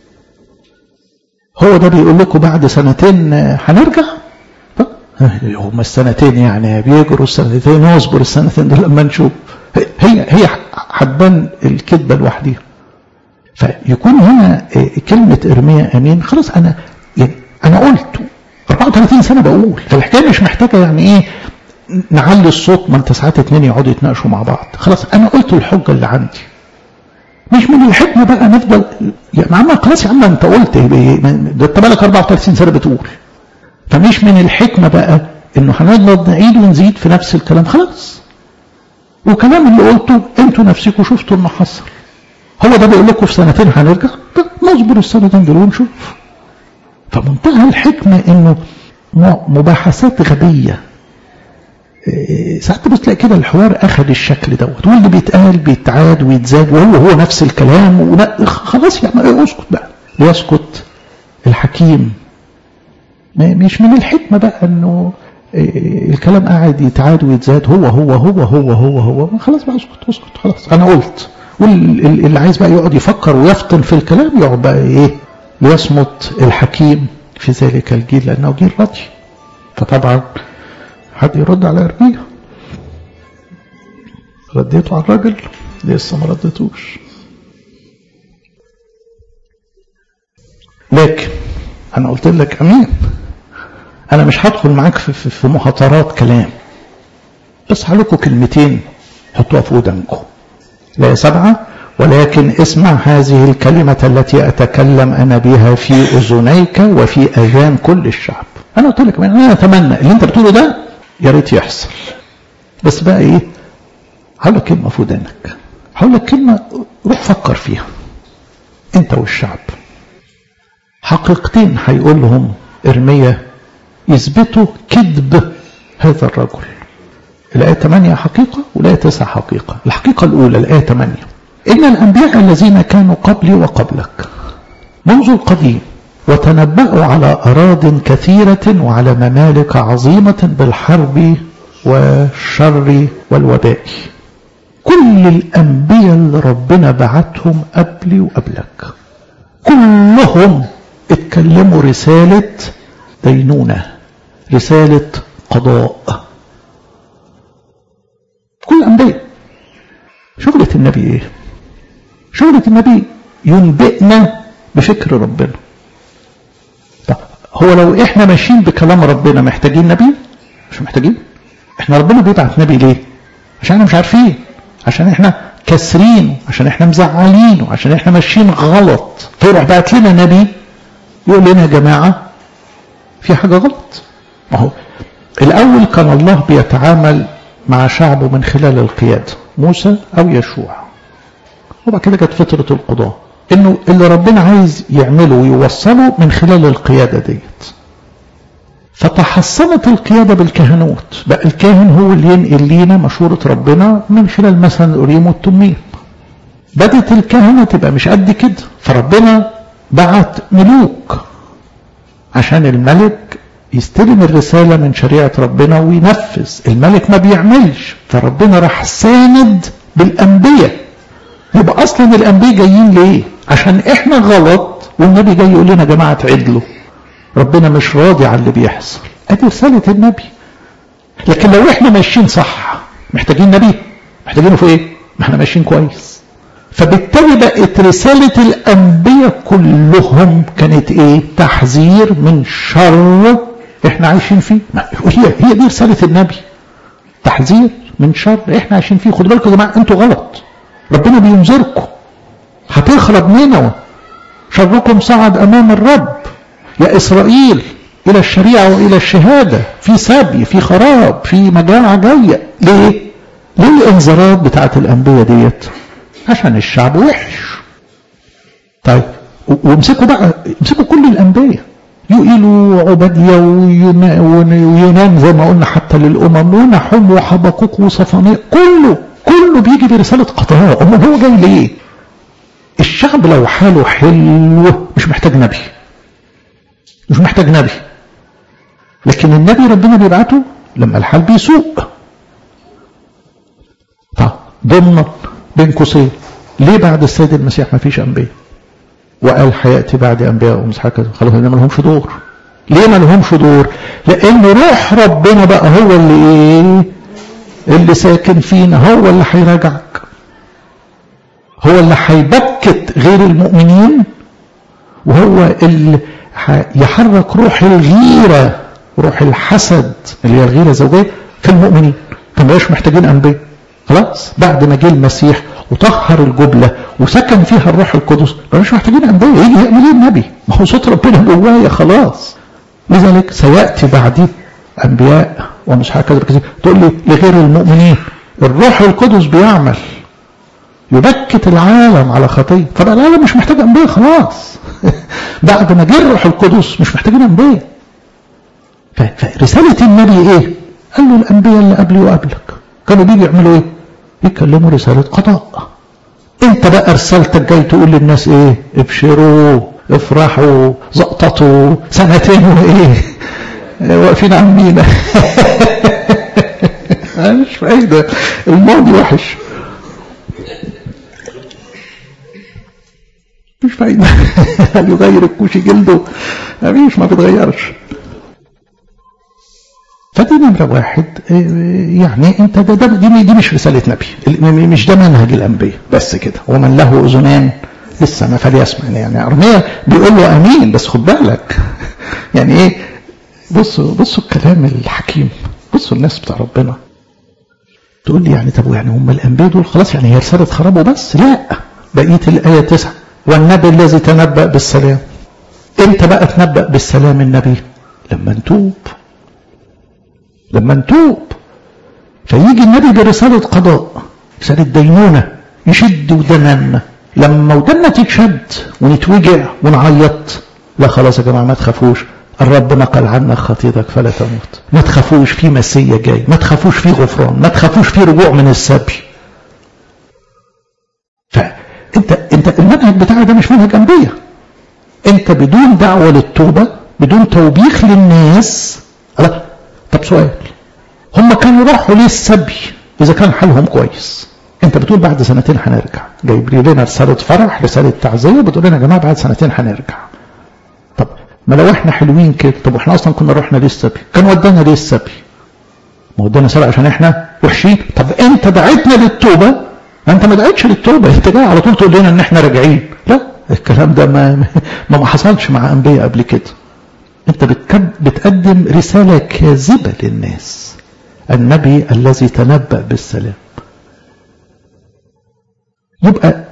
هو ده بيقول لكم بعد سنتين هنرجع هم السنتين يعني بيجروا السنتين واصبر السنتين دول لما نشوف هي هي هتبان الكذبه لوحديها فيكون هنا كلمه ارميا امين خلاص انا يعني انا قلت 34 سنة بقول فالحكاية مش محتاجة يعني ايه نعلي الصوت ما انت ساعات اتنين يقعدوا يتناقشوا مع بعض خلاص انا قلت الحجة اللي عندي مش من الحكمة بقى نفضل يا عم خلاص يا عم انت قلت ده انت بقالك 34 سنة بتقول فمش من الحكمة بقى انه هنفضل نعيد ونزيد في نفس الكلام خلاص وكلام اللي قلته انتوا نفسكم شفتوا انه حصل هو ده بيقول لكم في سنتين هنرجع نصبر السنتين دول ونشوف فمنتهى الحكمة انه مباحثات غبية ساعات بس تلاقي كده الحوار اخذ الشكل دوت واللي بيتقال بيتعاد ويتزاد وهو هو نفس الكلام خلاص يعني اسكت بقى ليسكت الحكيم مش من الحكمة بقى انه الكلام قاعد يتعاد ويتزاد هو هو هو هو هو هو خلاص بقى اسكت اسكت خلاص انا قلت واللي عايز بقى يقعد يفكر ويفطن في الكلام يقعد بقى ايه ليصمت الحكيم في ذلك الجيل لأنه جيل راضي فطبعا حد يرد على إرميا رديته على الراجل لسه ما رديتوش لكن أنا قلت لك أمين أنا مش هدخل معاك في, في, في محاضرات كلام بس هلكوا كلمتين حطوها في ودنكم لا سبعة ولكن اسمع هذه الكلمة التي أتكلم أنا بها في أذنيك وفي أذان كل الشعب أنا قلت لك أنا أتمنى اللي أنت بتقوله ده يا ريت يحصل بس بقى إيه هقول لك كلمة في ودانك هقول لك كلمة روح فكر فيها أنت والشعب حقيقتين هيقول لهم إرميا يثبتوا كذب هذا الرجل الآية 8 حقيقة والآية 9 حقيقة الحقيقة الأولى الآية 8 إن الأنبياء الذين كانوا قبلي وقبلك منذ القديم وتنبأوا على أراض كثيرة وعلى ممالك عظيمة بالحرب والشر والوباء كل الأنبياء اللي ربنا بعتهم قبلي وقبلك كلهم اتكلموا رسالة دينونة رسالة قضاء كل الأنبياء شغلة النبي ايه شغلة النبي ينبئنا بفكر ربنا طب هو لو احنا ماشيين بكلام ربنا محتاجين نبي مش محتاجين احنا ربنا بيبعت نبي ليه عشان احنا مش عارفين عشان احنا كسرين عشان احنا مزعلين عشان احنا ماشيين غلط فيروح بعت لنا نبي يقول لنا يا جماعة في حاجة غلط ما هو الأول كان الله بيتعامل مع شعبه من خلال القيادة موسى أو يشوع وبعد كده جت فترة القضاء إنه اللي ربنا عايز يعمله ويوصله من خلال القيادة ديت فتحصنت القيادة بالكهنوت بقى الكاهن هو اللي ينقل لينا مشورة ربنا من خلال مثلا الأوريم والتميم بدت الكهنة تبقى مش قد كده فربنا بعت ملوك عشان الملك يستلم الرسالة من شريعة ربنا وينفذ الملك ما بيعملش فربنا راح ساند بالأنبياء يبقى أصلا الأنبياء جايين ليه عشان إحنا غلط والنبي جاي يقول لنا يا جماعة تعدلوا ربنا مش راضي على اللي بيحصل ادي رسالة النبي لكن لو احنا ماشيين صح محتاجين نبي محتاجينه في ايه ما احنا ماشيين كويس فبالتالي بقت رسالة الأنبياء كلهم كانت ايه تحذير من شر احنا عايشين فيه هي هي دي رسالة النبي تحذير من شر احنا عايشين فيه خدوا بالكم يا جماعة انتوا غلط ربنا بينذركم هتخرب نينوى شركم صعد أمام الرب يا إسرائيل إلى الشريعة وإلى الشهادة في سبي في خراب في مجاعة جاية ليه؟ ليه الإنذارات بتاعت الأنبياء ديت؟ عشان الشعب وحش طيب وامسكوا بقى امسكوا كل الأنبياء يقيل وعبدية ويونان زي ما قلنا حتى للأمم ونحوم وحبقوق وصفانية كله كله بيجي برسالة قضاء أمال هو جاي ليه؟ الشعب لو حاله حلو مش محتاج نبي مش محتاج نبي لكن النبي ربنا بيبعته لما الحال بيسوء طب ضمن بين قوسين ليه بعد السيد المسيح ما فيش انبياء وقال حياتي بعد انبياء ومسحك خلاص ما لهمش دور ليه ما لهمش دور لان روح ربنا بقى هو اللي ايه اللي ساكن فينا هو اللي هيراجعك هو اللي هيبكت غير المؤمنين وهو اللي يحرك روح الغيرة روح الحسد اللي هي الغيرة الزوجية في المؤمنين فما محتاجين أنبياء خلاص بعد ما جه المسيح وطهر الجبلة وسكن فيها الروح القدس ما مش محتاجين أنبياء يجي يعمل ايه النبي ما هو صوت ربنا جوايا خلاص لذلك سيأتي بعدي أنبياء ومش هكذا كذا تقول لي لغير المؤمنين الروح القدس بيعمل يبكت العالم على خطيه فبقى العالم مش محتاج انبياء خلاص بعد ما جه الروح القدس مش محتاجين انبياء فرساله النبي ايه قال له الانبياء اللي قبلي وقبلك كانوا بيجي يعملوا ايه يتكلموا رساله قضاء انت بقى رسالتك جاي تقول للناس ايه ابشروا افرحوا زقططوا سنتين وايه واقفين عاملين مش فايده الماضي وحش مش فايدة هل يغير الكوشي جلده مفيش ما بيتغيرش فدي نمرة واحد يعني انت ده, ده دي, دي مش رسالة نبي مش ده منهج الأنبياء بس كده ومن له أذنان لسه ما فليسمع يعني أرمية بيقول له أمين بس خد بالك يعني إيه بصوا بصوا الكلام الحكيم بصوا الناس بتاع ربنا تقول لي يعني طب يعني هم الأنبياء دول خلاص يعني هي رسالة خراب بس لا بقية الآية تسعة والنبي الذي تنبأ بالسلام امتى بقى تنبأ بالسلام النبي لما نتوب لما نتوب فيجي النبي برسالة قضاء رسالة دينونة يشد ودنا لما ودنا تتشد ونتوجع ونعيط لا خلاص يا جماعة ما تخافوش الرب نقل عنك خطيتك فلا تموت ما تخافوش في مسيا جاي ما تخافوش في غفران ما تخافوش في رجوع من السبي فانت انت المنهج بتاعك ده مش منهج انبياء انت بدون دعوه للتوبه بدون توبيخ للناس لا طب سؤال هم كانوا راحوا ليه السبي اذا كان حالهم كويس انت بتقول بعد سنتين هنرجع جايب لنا رساله فرح رساله تعزيه بتقول لنا يا جماعه بعد سنتين هنرجع طب ما لو احنا حلوين كده طب واحنا اصلا كنا رحنا ليه السبي كان ودانا ليه السبي ما ودانا سبي عشان احنا وحشين طب انت دعيتنا للتوبه انت ما دعيتش للتوبه انت جاي على طول تقول لنا ان احنا راجعين لا الكلام ده ما ما, ما حصلش مع انبياء قبل كده انت بتقدم رساله كاذبه للناس النبي الذي تنبأ بالسلام يبقى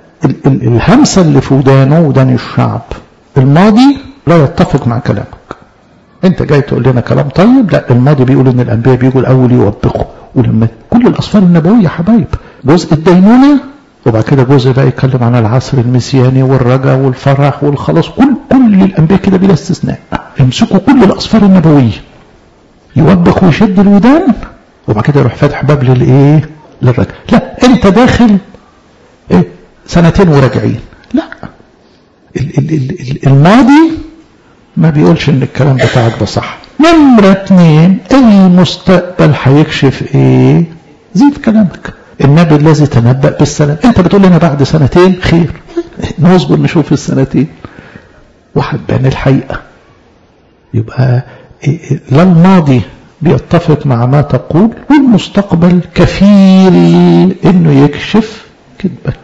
الهمسة اللي في ودانه ودان الشعب الماضي لا يتفق مع كلامك انت جاي تقول لنا كلام طيب لا الماضي بيقول ان الانبياء بيجوا الاول يوبخوا ولما كل الاسفار النبويه يا حبايب جزء الدينونه وبعد كده جزء بقى يتكلم عن العصر المسياني والرجاء والفرح والخلاص كل كل الانبياء كده بلا استثناء امسكوا كل الاسفار النبويه يوبخ ويشد الودان وبعد كده يروح فاتح باب للايه للرجاء لا انت داخل إيه؟ سنتين وراجعين لا ال ال ال الماضي ما بيقولش ان الكلام بتاعك ده صح نمرة اتنين المستقبل هيكشف ايه زيد كلامك النبي الذي تنبأ بالسلام انت بتقول لنا بعد سنتين خير نصبر نشوف السنتين وهتبان الحقيقة يبقى لا الماضي بيتفق مع ما تقول والمستقبل كفيل انه يكشف كذبك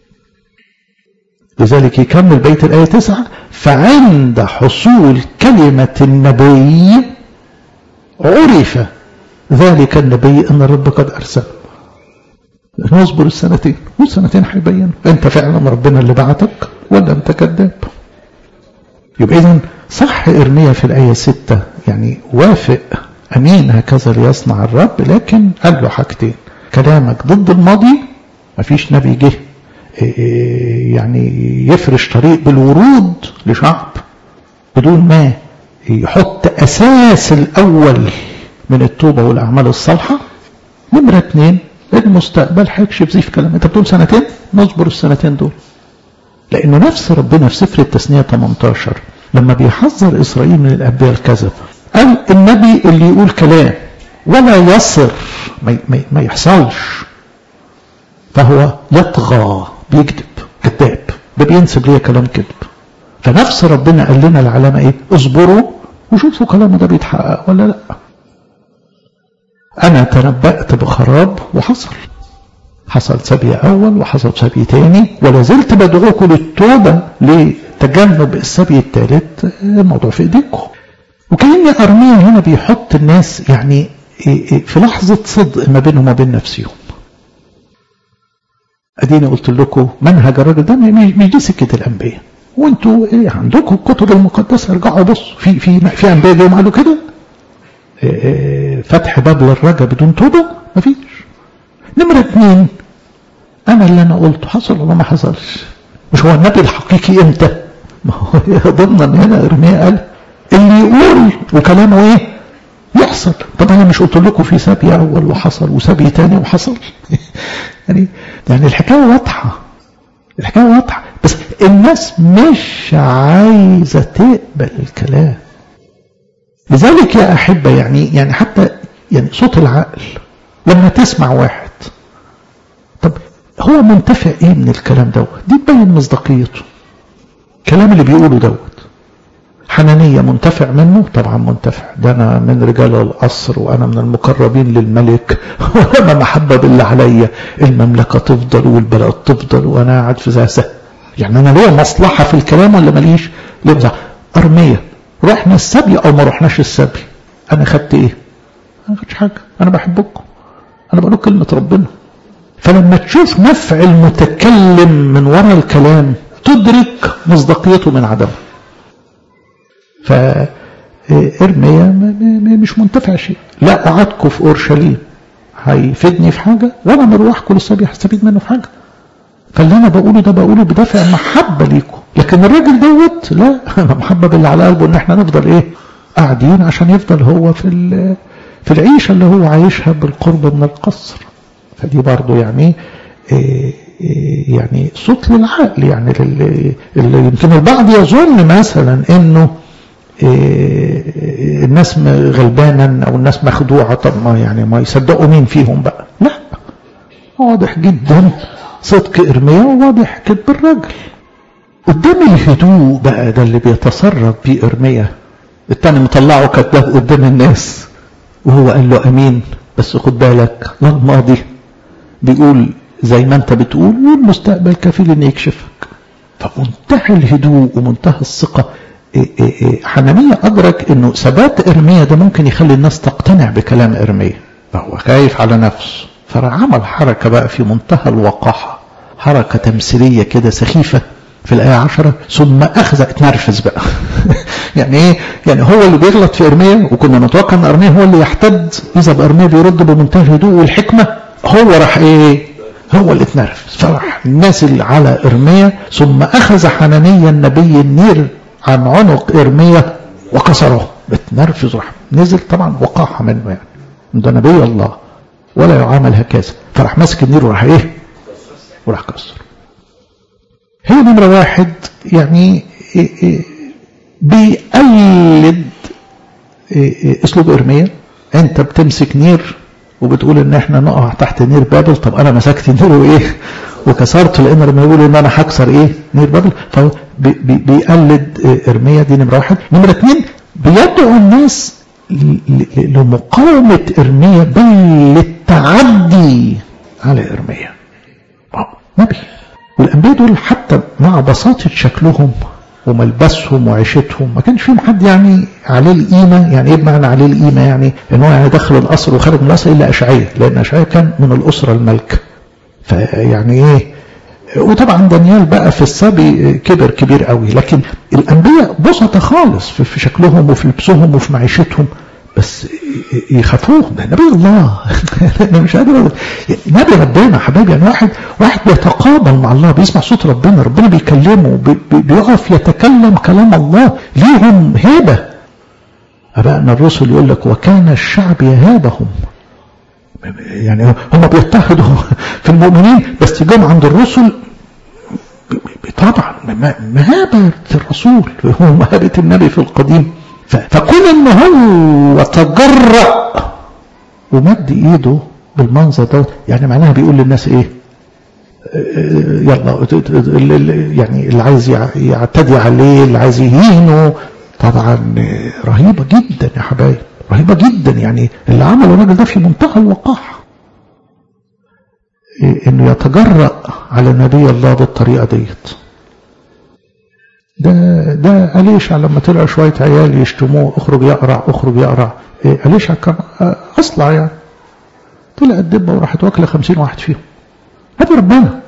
لذلك يكمل بيت الآية تسعة فعند حصول كلمة النبي عرف ذلك النبي أن الرب قد أرسل نصبر السنتين والسنتين هيبينوا أنت فعلا ربنا اللي بعتك ولا أنت كذاب يبقى إذن صح إرميا في الآية ستة يعني وافق أمين هكذا ليصنع الرب لكن قال له حاجتين كلامك ضد الماضي مفيش نبي جه يعني يفرش طريق بالورود لشعب بدون ما يحط أساس الأول من التوبة والأعمال الصالحة نمرة اتنين المستقبل هيكشف زي في كلام انت بتقول سنتين نصبر السنتين دول لأنه نفس ربنا في سفر التثنية 18 لما بيحذر إسرائيل من الأنبياء الكذب قال النبي اللي يقول كلام ولا يصر ما, ما, ما يحصلش فهو يطغى بيكذب كذاب ده بينسب ليه كلام كذب فنفس ربنا قال لنا العلامة ايه اصبروا وشوفوا كلامه ده بيتحقق ولا لا انا تنبأت بخراب وحصل حصل سبي اول وحصل سبي تاني ولا زلت بدعوكم للتوبة لتجنب السبي الثالث الموضوع في ايديكم وكأن أرميا هنا بيحط الناس يعني في لحظة صدق ما بينهم وبين نفسهم اديني قلت لكم منهج الراجل ده مش دي سكه الانبياء وانتوا ايه عندكم الكتب المقدسه ارجعوا بصوا في في في انبياء جايين قالوا كده إيه فتح باب للرجا بدون توبه مفيش نمره اثنين انا اللي انا قلته حصل ولا ما حصلش مش هو النبي الحقيقي امتى ما هو ضمن هنا ارميا قال اللي يقول وكلامه ايه يحصل طب انا مش قلت لكم في سبي اول وحصل وسبي تاني وحصل يعني يعني الحكايه واضحه الحكايه واضحه بس الناس مش عايزه تقبل الكلام لذلك يا احبه يعني يعني حتى يعني صوت العقل لما تسمع واحد طب هو منتفع ايه من الكلام دوت دي تبين مصداقيته الكلام اللي بيقوله دوت حنانية منتفع منه طبعا منتفع ده أنا من رجال القصر وأنا من المقربين للملك وأنا محبة بالله عليا المملكة تفضل والبلد تفضل وأنا قاعد في زاسة يعني أنا ليا مصلحة في الكلام ولا ماليش ليه أرمية رحنا السبي أو ما رحناش السبي أنا خدت إيه أنا خدتش حاجة أنا بحبكم أنا بقول كلمة ربنا فلما تشوف نفع المتكلم من وراء الكلام تدرك مصداقيته من عدمه فإرميا مش منتفع شيء لا قعدكم في أورشليم هيفيدني في حاجة ولا مروحكم للسبي هستفيد منه في حاجة فاللي أنا بقوله ده بقوله بدافع محبة ليكم لكن الراجل دوت لا أنا محبة باللي على قلبه إن إحنا نفضل إيه قاعدين عشان يفضل هو في في العيشة اللي هو عايشها بالقرب من القصر فدي برضه يعني إيه يعني صوت للعقل يعني اللي يمكن البعض يظن مثلا انه إيه الناس غلبانا او الناس مخدوعه طب ما يعني ما يصدقوا مين فيهم بقى لا واضح جدا صدق ارميا وواضح كذب الراجل قدام الهدوء بقى ده اللي بيتصرف بيه ارميا التاني مطلعه كذاب قدام الناس وهو قال له امين بس خد بالك لا الماضي بيقول زي ما انت بتقول والمستقبل كفيل ان يكشفك فمنتهى الهدوء ومنتهى الثقه حنانية أدرك أنه ثبات إرميا ده ممكن يخلي الناس تقتنع بكلام إرميا فهو خايف على نفسه فعمل حركة بقى في منتهى الوقاحة حركة تمثيلية كده سخيفة في الآية عشرة ثم أخذ اتنرفز بقى يعني إيه يعني هو اللي بيغلط في إرميا وكنا نتوقع أن إرميا هو اللي يحتد إذا بإرميا بيرد بمنتهى الهدوء والحكمة هو راح إيه هو اللي اتنرفز فراح نازل على إرميا ثم أخذ حنانيا النبي النير عن عنق إرميا وكسره اتنرفز راح نزل طبعا وقاحة منه يعني ده نبي الله ولا يعامل هكذا فراح ماسك النير وراح ايه وراح كسر هي نمرة واحد يعني إيه إيه بيقلد إيه اسلوب ارميا انت بتمسك نير وبتقول ان احنا نقع تحت نير بابل طب انا مسكت نير وايه وكسرت لان لما يقولوا ان انا هكسر ايه نير بابل فبيقلد ارميا دي نمره واحد نمره اثنين بيدعو الناس لمقاومة إرميا بل للتعدي على إرميا نبي والأنبياء دول حتى مع بساطة شكلهم وملبسهم وعيشتهم ما كانش فيهم حد يعني عليه القيمة يعني ايه بمعنى عليه القيمة يعني ان هو يعني دخل القصر وخارج من القصر الا اشعياء لان اشعياء كان من الاسرة الملكة فيعني ايه وطبعا دانيال بقى في السبي كبر كبير قوي لكن الانبياء بسطة خالص في شكلهم وفي لبسهم وفي معيشتهم بس يخافوه ده نبي الله انا مش قادر نبي ربنا حبايبي يعني واحد واحد بيتقابل مع الله بيسمع صوت ربنا ربنا بيكلمه بي بيقف يتكلم كلام الله ليهم هيبه ابائنا الرسل يقول لك وكان الشعب يهابهم يعني هم بيضطهدوا في المؤمنين بس جم عند الرسل طبعا مهابة الرسول ومهابة النبي في القديم فكون ان هو تجرأ ومد ايده بالمنظر ده يعني معناها بيقول للناس ايه يلا يعني اللي عايز يعتدي عليه اللي عايز يهينه طبعا رهيبة جدا يا حبايب رهيبة جدا يعني اللي عمله الراجل ده في منتهى الوقاحة انه يتجرأ على نبي الله بالطريقة ديت ده ده أليشع لما طلع شوية عيال يشتموه اخرج يقرع اخرج يقرع إيه أليشع كان أصلع يعني طلع الدبة وراحت واكلة خمسين واحد فيهم هذا ربنا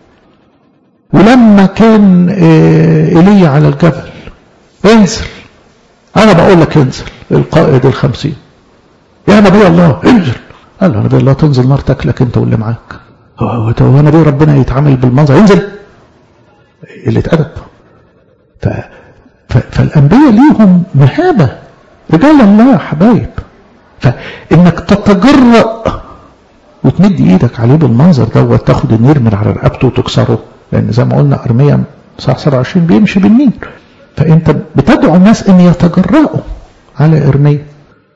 ولما كان إيه إيليا على الجبل انزل أنا بقول لك انزل القائد الخمسين يا نبي الله انزل قال له نبي الله تنزل نار تاكلك انت واللي معاك هو هو نبي ربنا يتعامل بالمنظر انزل اللي اتأدب ف... ف... فالأنبياء ليهم مهابة رجال الله حبايب فإنك تتجرأ وتمد إيدك عليه بالمنظر دوت تاخد النير من على رقبته وتكسره لأن زي ما قلنا أرميا صح 27 بيمشي بالنير فأنت بتدعو الناس أن يتجرأوا على إرميا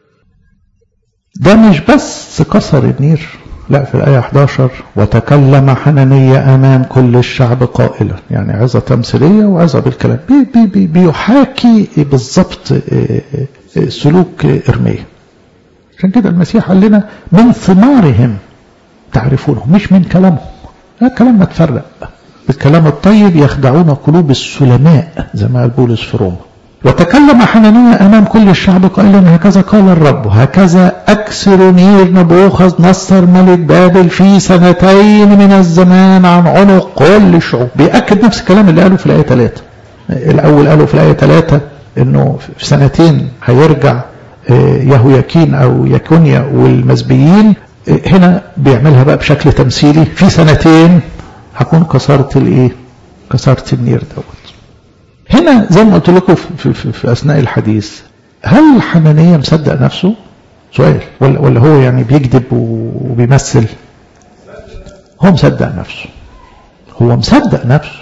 ده مش بس كسر النير لا في الآية 11 وتكلم حنانية أمام كل الشعب قائلا يعني عظة تمثيلية وعظة بالكلام بي بي بي بيحاكي بالضبط سلوك إرميا عشان كده المسيح قال لنا من ثمارهم تعرفونهم مش من كلامهم لا كلام متفرق بالكلام الطيب يخدعون قلوب السلماء زي ما قال بولس في روما وتكلم حنانية أمام كل الشعب قائلا هكذا قال الرب هكذا أكسر نير نبوخذ نصر ملك بابل في سنتين من الزمان عن عنق كل الشعوب بيأكد نفس الكلام اللي قاله في الآية 3 الأول قاله في الآية 3 إنه في سنتين هيرجع يهوياكين أو يكونيا والمزبيين هنا بيعملها بقى بشكل تمثيلي في سنتين هكون كسرت الايه كسرت النير دوت هنا زي ما قلت لكم في, في, في اثناء الحديث هل حنانية مصدق نفسه سؤال ولا, ولا هو يعني بيكذب وبيمثل هو مصدق نفسه هو مصدق نفسه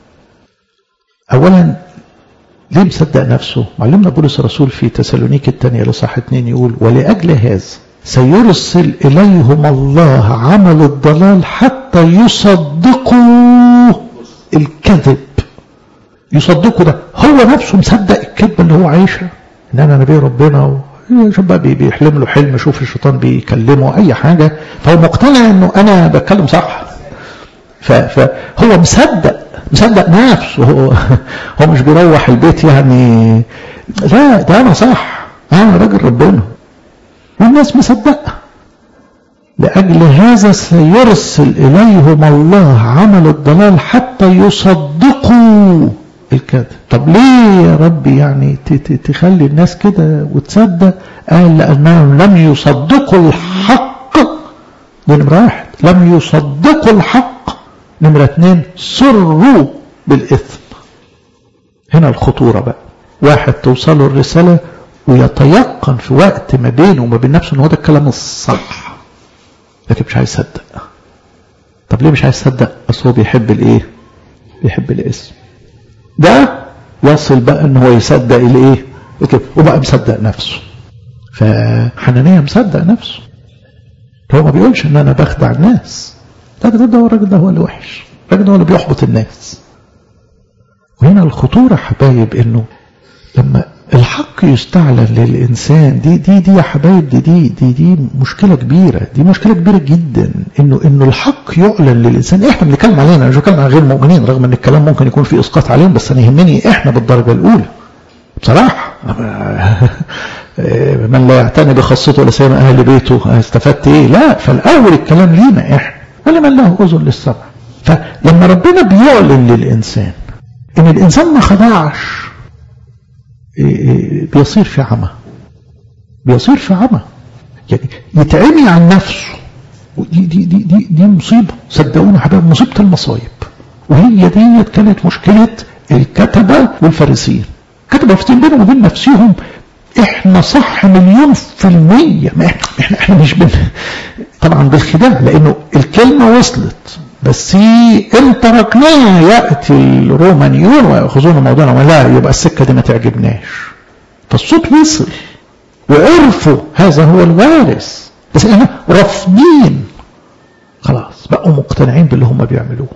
اولا ليه مصدق نفسه معلمنا بولس الرسول في تسالونيك الثانية لصح اتنين يقول ولأجل هذا سيرسل إليهم الله عمل الضلال حتى يصدقوا الكذب يصدقوا ده هو نفسه مصدق الكذب اللي هو عايشها ان انا نبي ربنا شوف بقى بيحلم له حلم شوف الشيطان بيكلمه اي حاجه فهو مقتنع انه انا بتكلم صح فهو مصدق مصدق نفسه هو هو مش بيروح البيت يعني لا ده انا صح انا راجل ربنا والناس مصدقه لأجل هذا سيرسل إليهم الله عمل الضلال حتى يصدقوا صدقوا الكذب طب ليه يا رب يعني تخلي الناس كده وتصدق قال لأنهم لم يصدقوا الحق دي نمرة واحد لم يصدقوا الحق نمرة اتنين سروا بالإثم هنا الخطورة بقى واحد توصله الرسالة ويتيقن في وقت ما بينه وما بين نفسه ان هو ده الكلام الصح لكن مش عايز يصدق طب ليه مش عايز يصدق اصل هو بيحب الايه بيحب الاسم ده وصل بقى ان هو يصدق الايه وبقى مصدق نفسه فحنانية مصدق نفسه هو ما بيقولش ان انا بخدع الناس لا ده ده هو الراجل ده هو اللي وحش الراجل ده هو اللي بيحبط الناس وهنا الخطورة حبايب انه لما الحق يستعلن للإنسان دي دي دي يا حبايب دي دي دي دي مشكلة كبيرة دي مشكلة كبيرة جدا إنه إنه الحق يعلن للإنسان إحنا بنتكلم علينا أنا مش بتكلم عن غير المؤمنين رغم إن الكلام ممكن يكون فيه إسقاط عليهم بس أنا يهمني إحنا بالدرجة الأولى بصراحة من لا يعتني بخاصته ولا سيما أهل بيته استفدت إيه لا فالأول الكلام لينا إحنا ولمن له أذن للسمع فلما ربنا بيعلن للإنسان إن الإنسان ما خدعش بيصير في عمى بيصير في عمى يعني يتعمي عن نفسه ودي دي دي دي, دي مصيبه صدقوني يا حبايبي مصيبه المصايب وهي ديت كانت مشكله الكتبه والفارسيين الكتبه والفارسيين بينهم وبين نفسهم احنا صح مليون في المية ما احنا احنا, احنا مش بن طبعا بالخداع لانه الكلمة وصلت بس ان تركناها ياتي الرومانيون وياخذون موضوعنا لا يبقى السكه دي ما تعجبناش فالصوت وصل وعرفوا هذا هو الوارث بس احنا رافضين خلاص بقوا مقتنعين باللي هم بيعملوه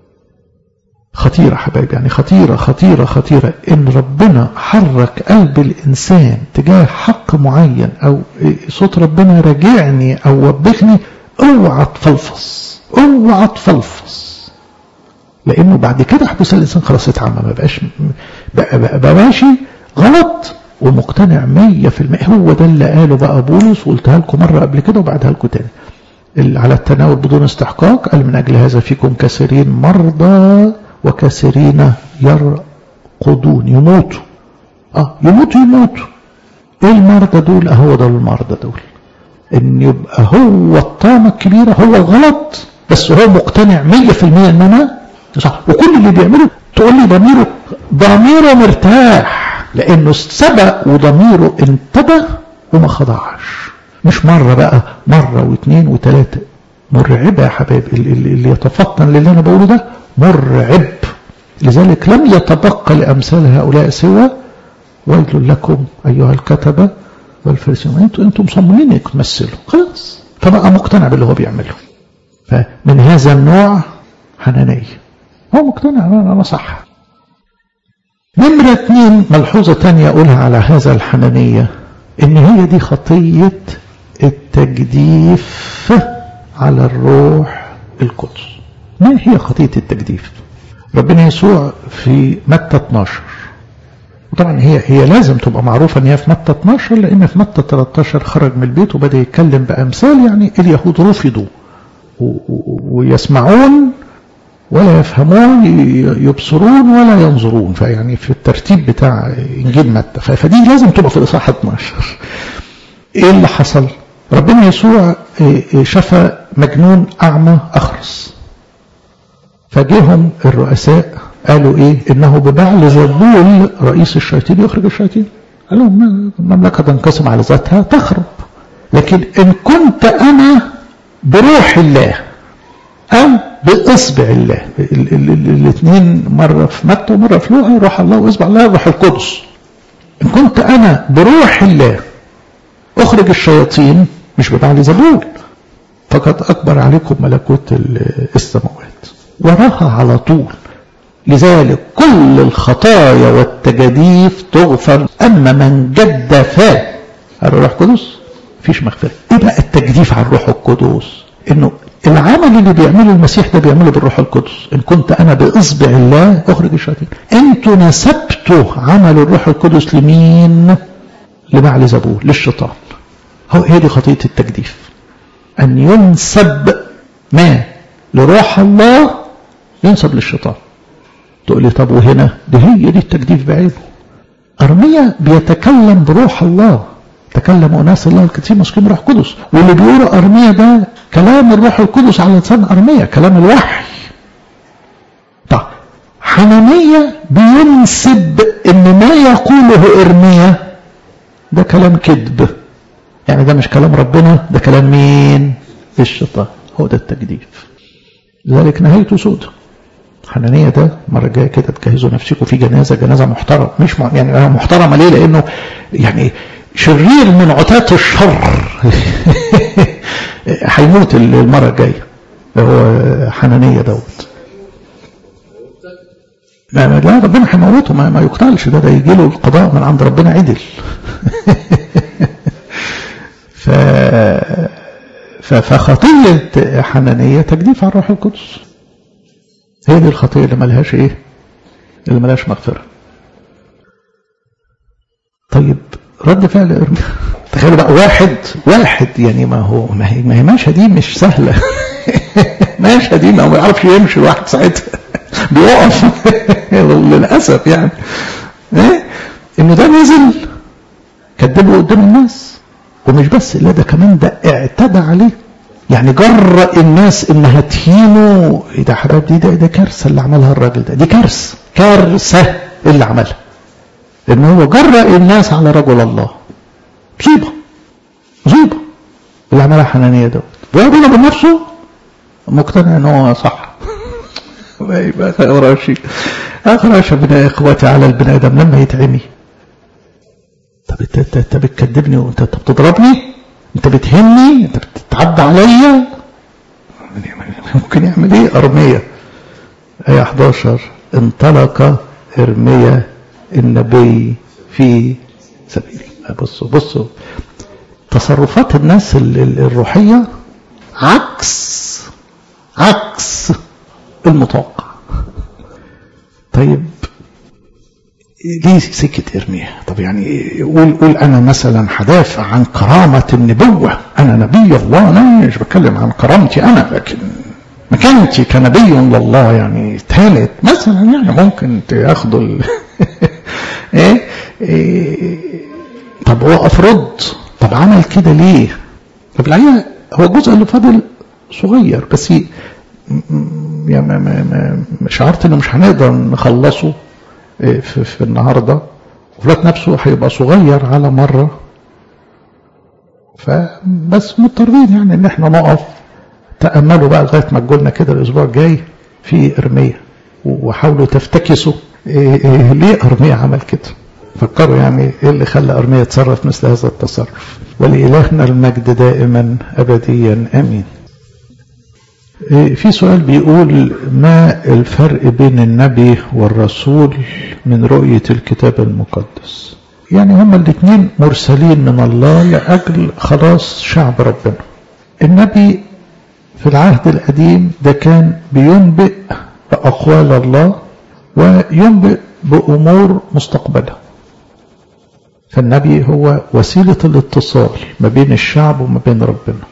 خطيرة حبايبي يعني خطيرة خطيرة خطيرة إن ربنا حرك قلب الإنسان تجاه حق معين أو صوت ربنا راجعني أو وبخني اوعى تفلفص اوعى تفلفص لانه بعد كده حدوث الانسان خلاص اتعمى ما بقاش بقى, بقى, بقى ماشي غلط ومقتنع مية في المية هو ده اللي قاله بقى بولس وقلتها لكم مرة قبل كده وبعدها لكم تاني على التناول بدون استحقاق قال من أجل هذا فيكم كثيرين مرضى وكثيرين يرقدون يموتوا اه يموتوا يموتوا ايه المرضى دول اهو دول المرضى دول ان يبقى هو الطامة الكبيرة هو الغلط بس هو مقتنع مية في المية ان انا صح وكل اللي بيعمله تقول لي ضميره ضميره مرتاح لانه سبق وضميره انتبه وما خضعش مش مرة بقى مرة واثنين وثلاثة مرعبة يا حبايب اللي يتفطن للي انا بقوله ده مرعب لذلك لم يتبقى لامثال هؤلاء سوى ويل لكم ايها الكتبه والفريسيون انتوا انتوا مصممين انكم تمثلوا خلاص فبقى مقتنع باللي هو بيعمله فمن هذا النوع حنانية هو مقتنع انا انا صح نمرة اثنين ملحوظة تانية اقولها على هذا الحنانية ان هي دي خطية التجديف على الروح القدس ما هي خطية التجديف ربنا يسوع في متى 12 وطبعا هي هي لازم تبقى معروفه ان هي في متى 12 لان في متى 13 خرج من البيت وبدا يتكلم بامثال يعني اليهود رفضوا ويسمعون ولا يفهمون يبصرون ولا ينظرون فيعني في الترتيب بتاع انجيل متى فدي لازم تبقى في الاصحاح 12 ايه اللي حصل؟ ربنا يسوع شفى مجنون اعمى اخرس فجيهم الرؤساء قالوا ايه انه ببعل زبول رئيس الشياطين يخرج الشياطين قال لهم المملكه تنقسم على ذاتها تخرب لكن ان كنت انا بروح الله او باصبع الله الاثنين مره في متى ومره في لوقا روح الله واصبع الله الروح القدس ان كنت انا بروح الله اخرج الشياطين مش ببعل زبول فقد اكبر عليكم ملكوت السماوات وراها على طول لذلك كل الخطايا والتجاديف تغفر أما من جدف الروح القدس فيش مغفرة إيه بقى التجديف على الروح القدس إنه العمل اللي بيعمله المسيح ده بيعمله بالروح القدس إن كنت أنا بإصبع الله أخرج الشياطين أنتوا نسبتوا عمل الروح القدس لمين لبعل زبول للشيطان هو هي دي خطية التجديف أن ينسب ما لروح الله ينسب للشيطان تقول لي طب وهنا دي هي دي التجديف بعينه أرميا بيتكلم بروح الله تكلم أناس الله الكثير مسكين روح قدس واللي بيقولوا أرميا ده كلام الروح القدس على لسان أرميا كلام الوحي طب حنانية بينسب ان ما يقوله ارميا ده كلام كذب يعني ده مش كلام ربنا ده كلام مين الشيطان هو ده التجديف لذلك نهايته سودة حنانية ده مرة جاية كده تجهزوا نفسكم في جنازة جنازة محترمة مش م... يعني أنا محترمة ليه لأنه يعني شرير من عتاة الشر هيموت المرة الجاية هو حنانية دوت ما لا ربنا هيموته ما, ما يقتلش ده ده يجي له القضاء من عند ربنا عدل ف فخطية حنانية تجديف على الروح القدس هي دي الخطية اللي ملهاش ايه اللي ملهاش مغفرة طيب رد فعل ارميا تخيلوا بقى واحد واحد يعني ما هو ما هي ما هي ماشيه دي مش سهله ماشيه دي ما هو ما يعرفش يمشي الواحد ساعتها بيقف للاسف يعني ايه انه ده نزل كدبه قدام الناس ومش بس لا ده كمان ده اعتدى عليه يعني جرأ الناس انها تهينه ايه ده حبايب دي ده, ده كارثه اللي عملها الراجل ده دي كارثه كارثه اللي عملها ان هو جرأ الناس على رجل الله مصيبه مصيبه اللي عملها حنانيه دوت ويقول بنفسه مقتنع ان هو صح يبقى اخر شيء اخر شيء بنا اخواتي على البني ادم لما يتعمي طب انت انت انت بتكذبني وانت بتضربني انت بتهني انت بتتعدى عليا ممكن يعمل ايه ارميه ايه 11 انطلق ارميا النبي في سبيله بصوا بصوا تصرفات الناس الروحيه عكس عكس المتوقع طيب ليه سكت ارميا طب يعني قول قول انا مثلا هدافع عن كرامه النبوه انا نبي الله انا مش بتكلم عن كرامتي انا لكن مكانتي كنبي لله يعني ثالث مثلا يعني ممكن تاخدوا ال... إيه؟, ايه طب هو افرض طب عمل كده ليه طب الحقيقه هو الجزء اللي فاضل صغير بس يعني ما ما ما شعرت انه مش هنقدر نخلصه في, في النهارده وفلات نفسه هيبقى صغير على مره فبس مضطرين يعني ان احنا نقف تاملوا بقى لغايه ما تجولنا كده الاسبوع الجاي في ارميه وحاولوا تفتكسوا إيه إيه ليه ارميه عمل كده فكروا يعني ايه اللي خلى ارميه يتصرف مثل هذا التصرف ولالهنا المجد دائما ابديا امين في سؤال بيقول ما الفرق بين النبي والرسول من رؤية الكتاب المقدس يعني هما الاثنين مرسلين من الله لأجل خلاص شعب ربنا النبي في العهد القديم ده كان بينبئ بأقوال الله وينبئ بأمور مستقبلة فالنبي هو وسيلة الاتصال ما بين الشعب وما بين ربنا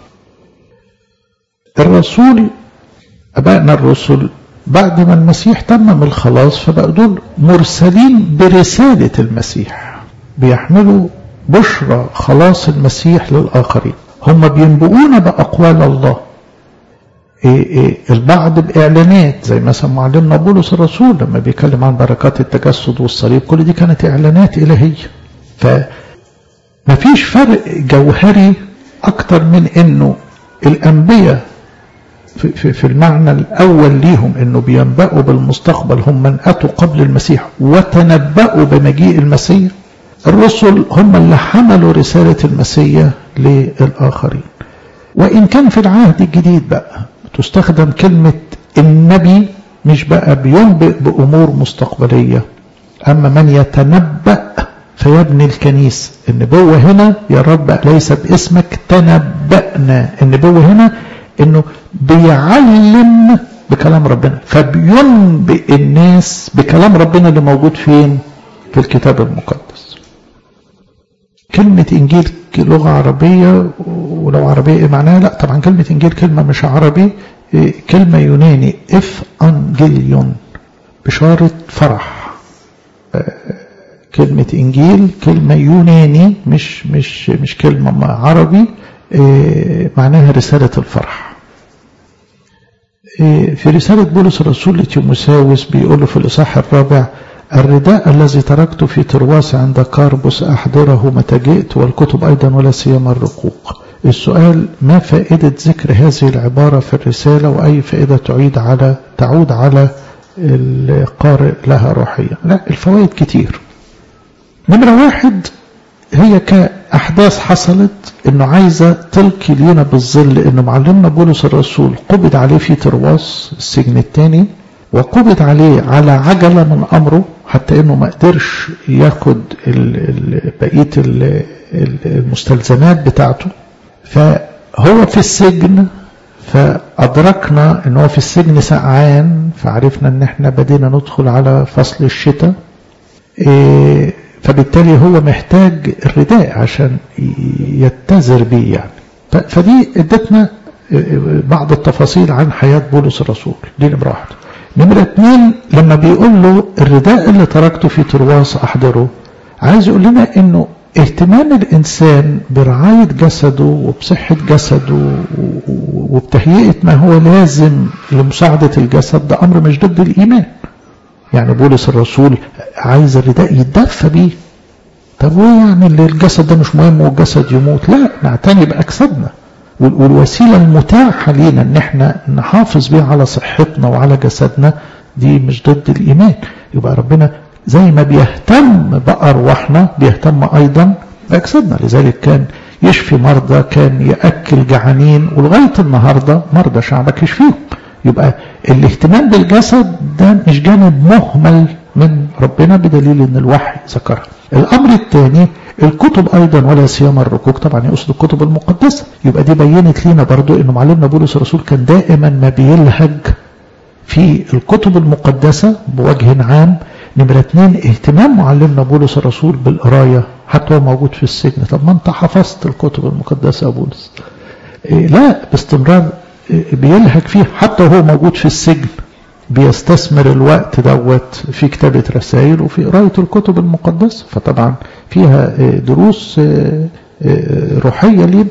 الرسول أبائنا الرسل بعد ما المسيح تمم الخلاص فبقوا دول مرسلين برسالة المسيح بيحملوا بشرى خلاص المسيح للآخرين هم بينبؤون بأقوال الله إيه إيه البعض بإعلانات زي مثلا معلمنا بولس الرسول لما بيتكلم عن بركات التجسد والصليب كل دي كانت إعلانات إلهية فما فيش فرق جوهري أكتر من إنه الأنبياء في, في, في المعنى الأول ليهم أنه بينبأوا بالمستقبل هم من أتوا قبل المسيح وتنبأوا بمجيء المسيح الرسل هم اللي حملوا رسالة المسيح للآخرين وإن كان في العهد الجديد بقى تستخدم كلمة النبي مش بقى بينبئ بأمور مستقبلية أما من يتنبأ فيبني الكنيسة النبوة هنا يا رب ليس باسمك تنبأنا النبوة هنا انه بيعلم بكلام ربنا فبينبئ الناس بكلام ربنا اللي موجود فين في الكتاب المقدس كلمة إنجيل لغة عربية ولو عربية إيه معناها لا طبعا كلمة إنجيل كلمة مش عربي كلمة يوناني إف أنجليون بشارة فرح كلمة إنجيل كلمة يوناني مش مش مش كلمة عربي معناها رسالة الفرح في رسالة بولس الرسول لتيموساوس بيقول في الإصحاح الرابع الرداء الذي تركته في ترواس عند كاربوس أحضره متى جئت والكتب أيضا ولا سيما الرقوق السؤال ما فائدة ذكر هذه العبارة في الرسالة وأي فائدة تعيد على تعود على القارئ لها روحيا لا الفوائد كتير نمرة واحد هي كأحداث حصلت انه عايزة تلقي لينا بالظل انه معلمنا بولس الرسول قبض عليه في ترواس السجن الثاني وقبض عليه على عجلة من امره حتى انه ما قدرش ياخد بقية المستلزمات بتاعته فهو في السجن فأدركنا ان هو في السجن سقعان فعرفنا ان احنا بدينا ندخل على فصل الشتاء إيه فبالتالي هو محتاج الرداء عشان يتزر بيه يعني فدي ادتنا بعض التفاصيل عن حياة بولس الرسول دي نمرة واحدة نمرة اتنين لما بيقول له الرداء اللي تركته في ترواس أحضره عايز يقول لنا انه اهتمام الإنسان برعاية جسده وبصحة جسده وبتهيئة ما هو لازم لمساعدة الجسد ده أمر مش ضد الإيمان يعني بولس الرسول عايز الرداء يتدفى بيه طب وايه يعني اللي الجسد ده مش مهم والجسد يموت لا نعتني بأجسادنا والوسيلة المتاحة لينا ان احنا نحافظ بيها على صحتنا وعلى جسدنا دي مش ضد الإيمان يبقى ربنا زي ما بيهتم بأرواحنا بيهتم أيضا بأجسادنا لذلك كان يشفي مرضى كان يأكل جعانين ولغاية النهاردة مرضى شعبك يشفيهم يبقى الاهتمام بالجسد ده مش جانب مهمل من ربنا بدليل ان الوحي ذكرها الامر الثاني الكتب ايضا ولا سيما الركوك طبعا يقصد الكتب المقدسه يبقى دي بينت لينا برضو انه معلمنا بولس الرسول كان دائما ما بيلهج في الكتب المقدسه بوجه عام نمرة اثنين اهتمام معلمنا بولس الرسول بالقراية حتى هو موجود في السجن طب ما انت حفظت الكتب المقدسة يا بولس إيه لا باستمرار بيلهج فيه حتى وهو موجود في السجن بيستثمر الوقت دوت في كتابة رسائل وفي قراية الكتب المقدسة فطبعا فيها دروس روحية لينا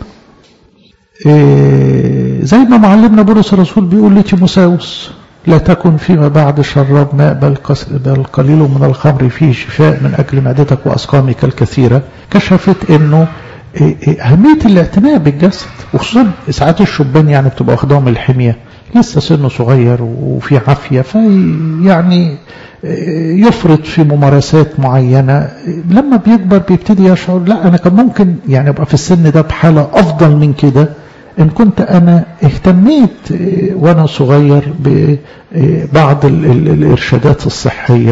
زي ما معلمنا بولس الرسول بيقول لتيموساوس لا تكن فيما بعد شراب ماء بل, بل قليل من الخمر فيه شفاء من أجل معدتك وأسقامك الكثيرة كشفت أنه أهمية الاعتناء بالجسد وخصوصا ساعات الشبان يعني بتبقى واخدهم الحمية لسه سنه صغير وفي عافية في يعني يفرط في ممارسات معينة لما بيكبر بيبتدي يشعر لا أنا كان ممكن يعني أبقى في السن ده بحالة أفضل من كده إن كنت أنا اهتميت وأنا صغير ببعض الإرشادات الصحية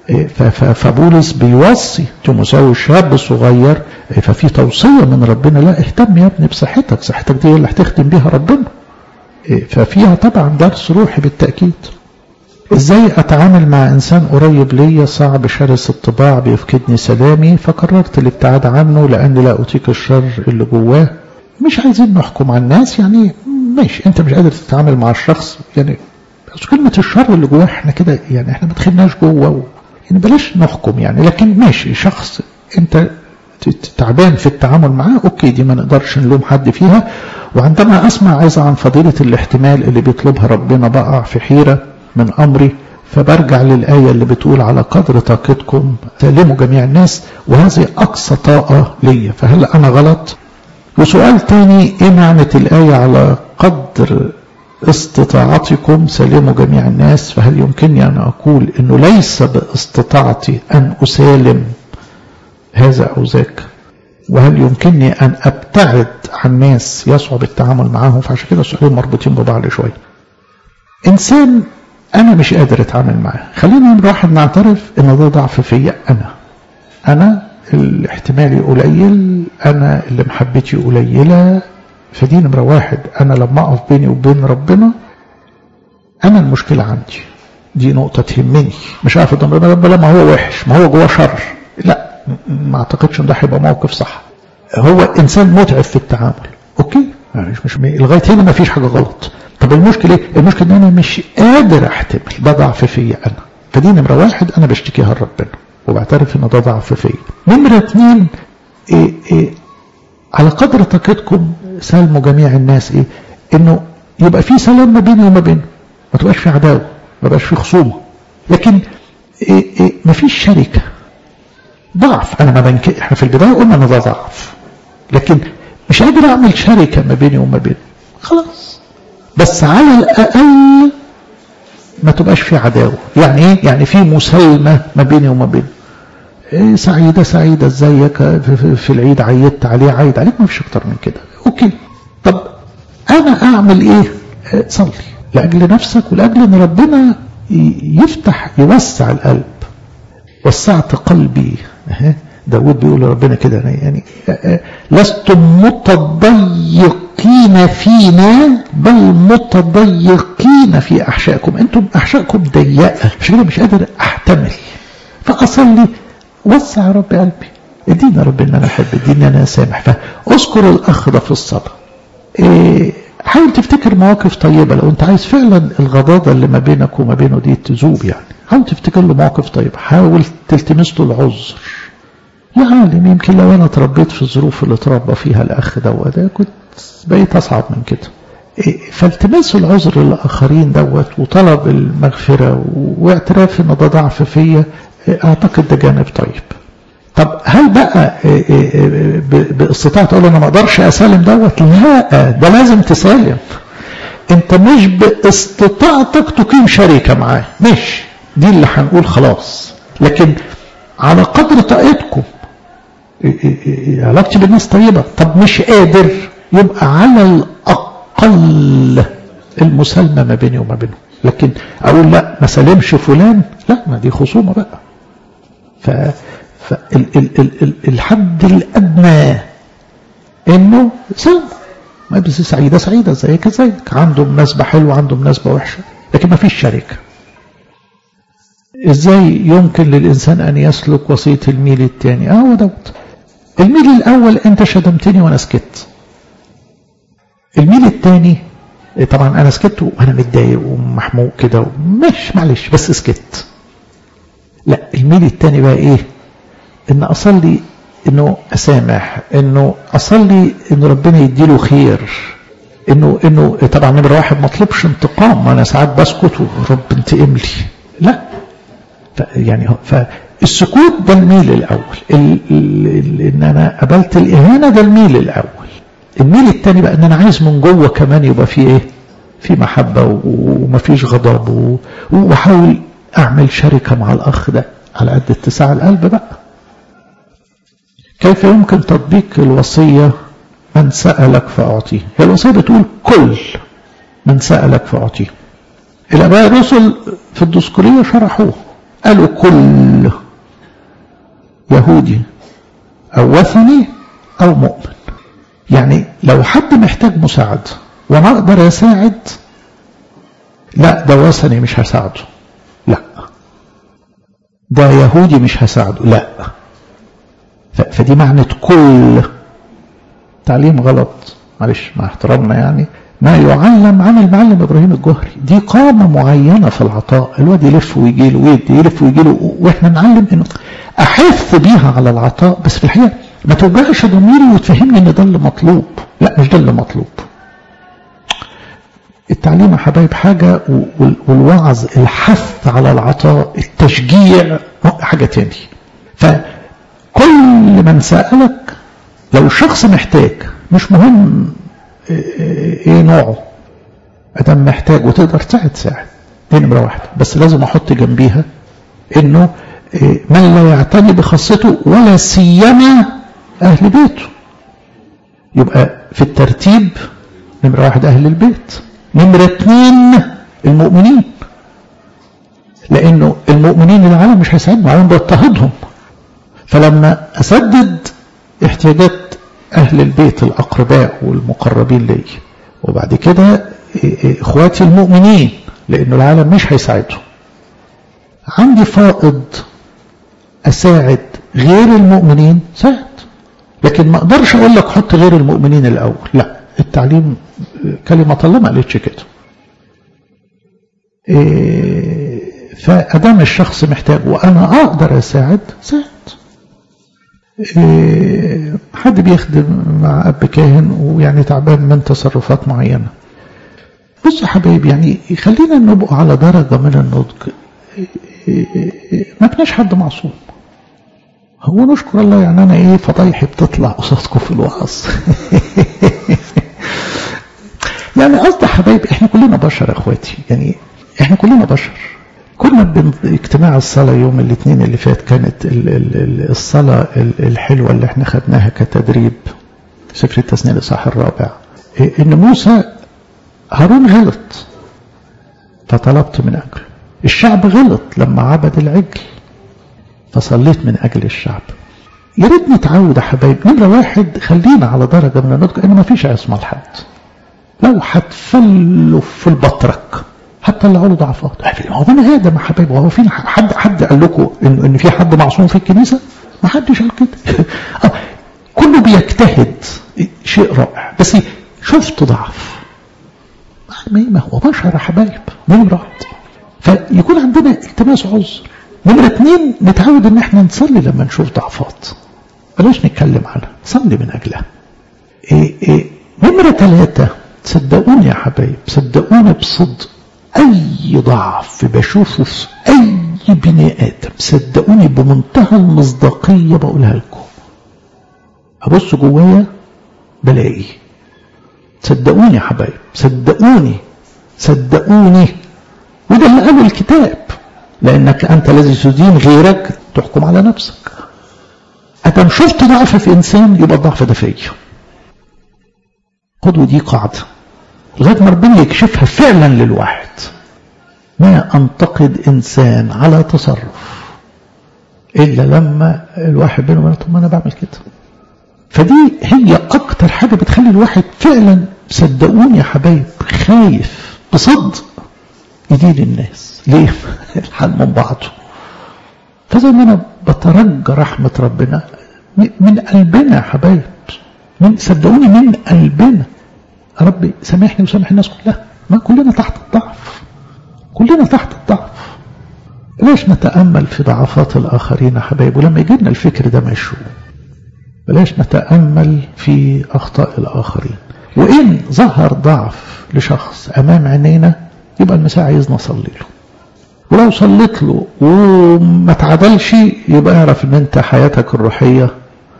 فبولس بيوصي تيموساوس شاب صغير ففي توصية من ربنا لا اهتم يا ابني بصحتك صحتك دي اللي هتخدم بيها ربنا ففيها طبعا درس روحي بالتأكيد ازاي اتعامل مع انسان قريب ليا صعب شرس الطباع بيفقدني سلامي فقررت الابتعاد عنه لاني لا اطيق الشر اللي جواه مش عايزين نحكم على الناس يعني ماشي انت مش قادر تتعامل مع الشخص يعني بس كلمة الشر اللي جواه احنا كده يعني احنا ما دخلناش جوه يعني بلاش نحكم يعني لكن ماشي شخص انت تعبان في التعامل معاه اوكي دي ما نقدرش نلوم حد فيها وعندما اسمع عايز عن فضيلة الاحتمال اللي بيطلبها ربنا بقع في حيرة من امري فبرجع للآية اللي بتقول على قدر طاقتكم سلموا جميع الناس وهذه أقصى طاقة ليا فهل أنا غلط؟ وسؤال تاني إيه معنى الآية على قدر استطاعتكم سلموا جميع الناس فهل يمكنني أن أقول أنه ليس باستطاعتي أن أسالم هذا أو ذاك وهل يمكنني أن أبتعد عن ناس يصعب التعامل معهم فعشان كده السؤالين مربوطين ببعض شوية إنسان أنا مش قادر أتعامل معاه خلينا نروح نعترف إن ده ضعف فيا أنا أنا الاحتمالي قليل أنا اللي محبتي قليلة فدي نمرة واحد أنا لما أقف بيني وبين ربنا أنا المشكلة عندي دي نقطة تهمني مش عارف قدام ربنا ما هو وحش ما هو جواه شر لا ما أعتقدش إن ده هيبقى موقف صح هو إنسان متعب في التعامل أوكي مش مش لغاية هنا ما فيش حاجة غلط طب المشكلة ايه؟ المشكلة ان انا مش قادر احتمل ده ضعف فيا انا فدي نمرة واحد أنا بشتكيها لربنا وبعترف إن ده ضعف فيا نمرة اتنين إيه إيه على قدر طاقتكم سلموا جميع الناس إيه إنه يبقى في سلام ما بيني وما بينه ما تبقاش في عداوة ما بقاش في خصومة لكن إيه إيه ما فيش شركة ضعف أنا ما بنك إحنا في البداية قلنا إن ده ضعف لكن مش قادر أعمل شركة ما بيني وما بينه خلاص بس على الأقل ما تبقاش في عداوة يعني ايه يعني في مسالمة ما بيني وما بينه إيه سعيدة سعيدة ازيك في العيد عيدت عليه عيد عليك ما فيش اكتر من كده اوكي طب انا اعمل ايه صلي لاجل نفسك ولاجل ان ربنا يفتح يوسع القلب وسعت قلبي داود بيقول لربنا كده يعني لستم متضيقين فينا بل متضيقين في احشائكم انتم احشائكم ضيقه عشان كده مش قادر احتمل فاصلي وسع يا رب قلبي ادينا رب ان انا احب اديني انا سامح فاذكر الاخ ده في الصلاه إيه حاول تفتكر مواقف طيبه لو انت عايز فعلا الغضاضه اللي ما بينك وما بينه دي تذوب يعني حاول تفتكر له مواقف طيبه حاول تلتمس له العذر يا عالم يمكن لو انا اتربيت في الظروف اللي اتربى فيها الاخ دوت كنت بقيت اصعب من كده إيه فالتماس العذر للاخرين دوت وطلب المغفره واعتراف ان ده ضعف فيا اعتقد ده جانب طيب طب هل بقى باستطاعة تقول انا ما اقدرش اسالم دوت لا ده لازم تسالم انت مش باستطاعتك تقيم شركة معاه مش دي اللي هنقول خلاص لكن على قدر طاقتكم علاقتي بالناس طيبة طب مش قادر يبقى على الأقل المسالمة ما بيني وما بينه لكن أقول لا ما سلمش فلان لا ما دي خصومة بقى ف فالحد الأدنى إنه سلم ما بس سعيدة سعيدة زيك زيك عنده مناسبة حلوة عنده مناسبة وحشة لكن ما فيش شركة ازاي يمكن للإنسان أن يسلك وصية الميل الثاني اه هو دوت الميل الأول أنت شتمتني وأنا سكت الميل الثاني طبعا أنا سكت وأنا متضايق ومحموق كده مش معلش بس سكت لا الميل الثاني بقى إيه إن أصلي إنه أسامح إنه أصلي إن ربنا يديله خير إنه إنه طبعا نمرة واحد ما اطلبش انتقام أنا ساعات بسكت ورب انتقم لي لا يعني فالسكوت ده الميل الأول ال ال ان أنا قبلت الإهانة ده الميل الأول الميل الثاني بقى ان أنا عايز من جوه كمان يبقى فيه إيه في محبة ومفيش غضب وأحاول أعمل شركة مع الأخ ده على قد اتساع القلب بقى كيف يمكن تطبيق الوصية من سألك فأعطيه هي الوصية بتقول كل من سألك فأعطيه الآباء الرسل في الدسكورية شرحوه قالوا كل يهودي أو وثني أو مؤمن يعني لو حد محتاج مساعدة وأنا أقدر أساعد لا ده وثني مش هساعده لا ده يهودي مش هساعده لا فدي معنى كل تعليم غلط معلش مع احترامنا يعني ما يعلم عن المعلم ابراهيم الجهري دي قامه معينه في العطاء الواد يلف ويجي له ويدي يلف ويجي له واحنا نعلم انه احث بيها على العطاء بس في الحقيقه ما توجعش ضميري وتفهمني ان ده اللي مطلوب لا مش ده اللي مطلوب التعليم يا حبايب حاجه والوعظ الحث على العطاء التشجيع حاجه تاني فكل من سالك لو شخص محتاج مش مهم ايه نوعه ادم محتاج وتقدر تساعد ساعد دي نمره واحده بس لازم احط جنبيها انه من لا يعتني بخاصته ولا سيما اهل بيته يبقى في الترتيب نمره واحد اهل البيت نمره اثنين المؤمنين لانه المؤمنين العالم مش هيساعدهم العالم بيضطهدهم فلما اسدد احتياجات أهل البيت الأقرباء والمقربين لي وبعد كده إخواتي المؤمنين لأنه العالم مش هيساعدهم عندي فائض أساعد غير المؤمنين ساعد لكن ما أقدرش أقول لك حط غير المؤمنين الأول لا التعليم كلمة الله ما قالتش كده فأدام الشخص محتاج وأنا أقدر أساعد ساعد إيه حد بيخدم مع أب كاهن ويعني تعبان من تصرفات معينة بص يا حبايبي يعني خلينا نبقى على درجة من النضج ما بناش حد معصوم هو نشكر الله يعني أنا إيه فضايحي بتطلع قصادكم في الوعظ يعني قصدي حبايبي احنا كلنا بشر يا اخواتي يعني احنا كلنا بشر كنا اجتماع الصلاة يوم الاثنين اللي فات كانت ال ال الصلاة الحلوة اللي احنا خدناها كتدريب سفر التثنية الإصحاح الرابع إن موسى هارون غلط فطلبت من أجله الشعب غلط لما عبد العجل فصليت من أجل الشعب يا ريت نتعود يا حبايبي نمرة واحد خلينا على درجة من النضج إن ما فيش عصمة لحد لو هتفلوا في البطرك هتطلعوا له ضعفات هو بني ادم يا حبايبي هو فين حد حد قال لكم ان ان في حد معصوم في الكنيسه؟ ما حدش قال كده آه كله بيجتهد شيء رائع بس شفت ضعف ما هو بشر يا حبايب نمرة واحد فيكون عندنا التماس عذر نمرة اثنين نتعود ان احنا نصلي لما نشوف ضعفات بلاش نتكلم عنها صلي من اجلها إيه إيه نمرة ثلاثة صدقوني يا حبايب صدقوني بصدق أي ضعف بشوفه في أي بني آدم صدقوني بمنتهى المصداقية بقولها لكم أبص جوايا بلاقي صدقوني يا حبايب صدقوني صدقوني وده اللي قاله الكتاب لأنك أنت الذي تدين غيرك تحكم على نفسك أدم شفت ضعف في إنسان يبقى الضعف ده فيا خدوا دي قاعدة لغاية ما ربنا يكشفها فعلا للواحد ما أنتقد إنسان على تصرف إلا لما الواحد بينه وبينه طب ما أنا بعمل كده فدي هي أكتر حاجة بتخلي الواحد فعلا صدقوني يا حبايب خايف بصدق يدين الناس ليه؟ الحال من بعضه فزي ما أنا بترجى رحمة ربنا من قلبنا يا حبايب من صدقوني من قلبنا ربي سامحني وسامح الناس كلها ما كلنا تحت الضعف كلنا تحت الضعف بلاش نتأمل في ضعفات الآخرين يا حبايب ولما يجي لنا الفكر ده مشروع بلاش نتأمل في أخطاء الآخرين وإن ظهر ضعف لشخص أمام عينينا يبقى المساء عايزنا نصلي له ولو صليت له وما تعدلش يبقى اعرف ان انت حياتك الروحيه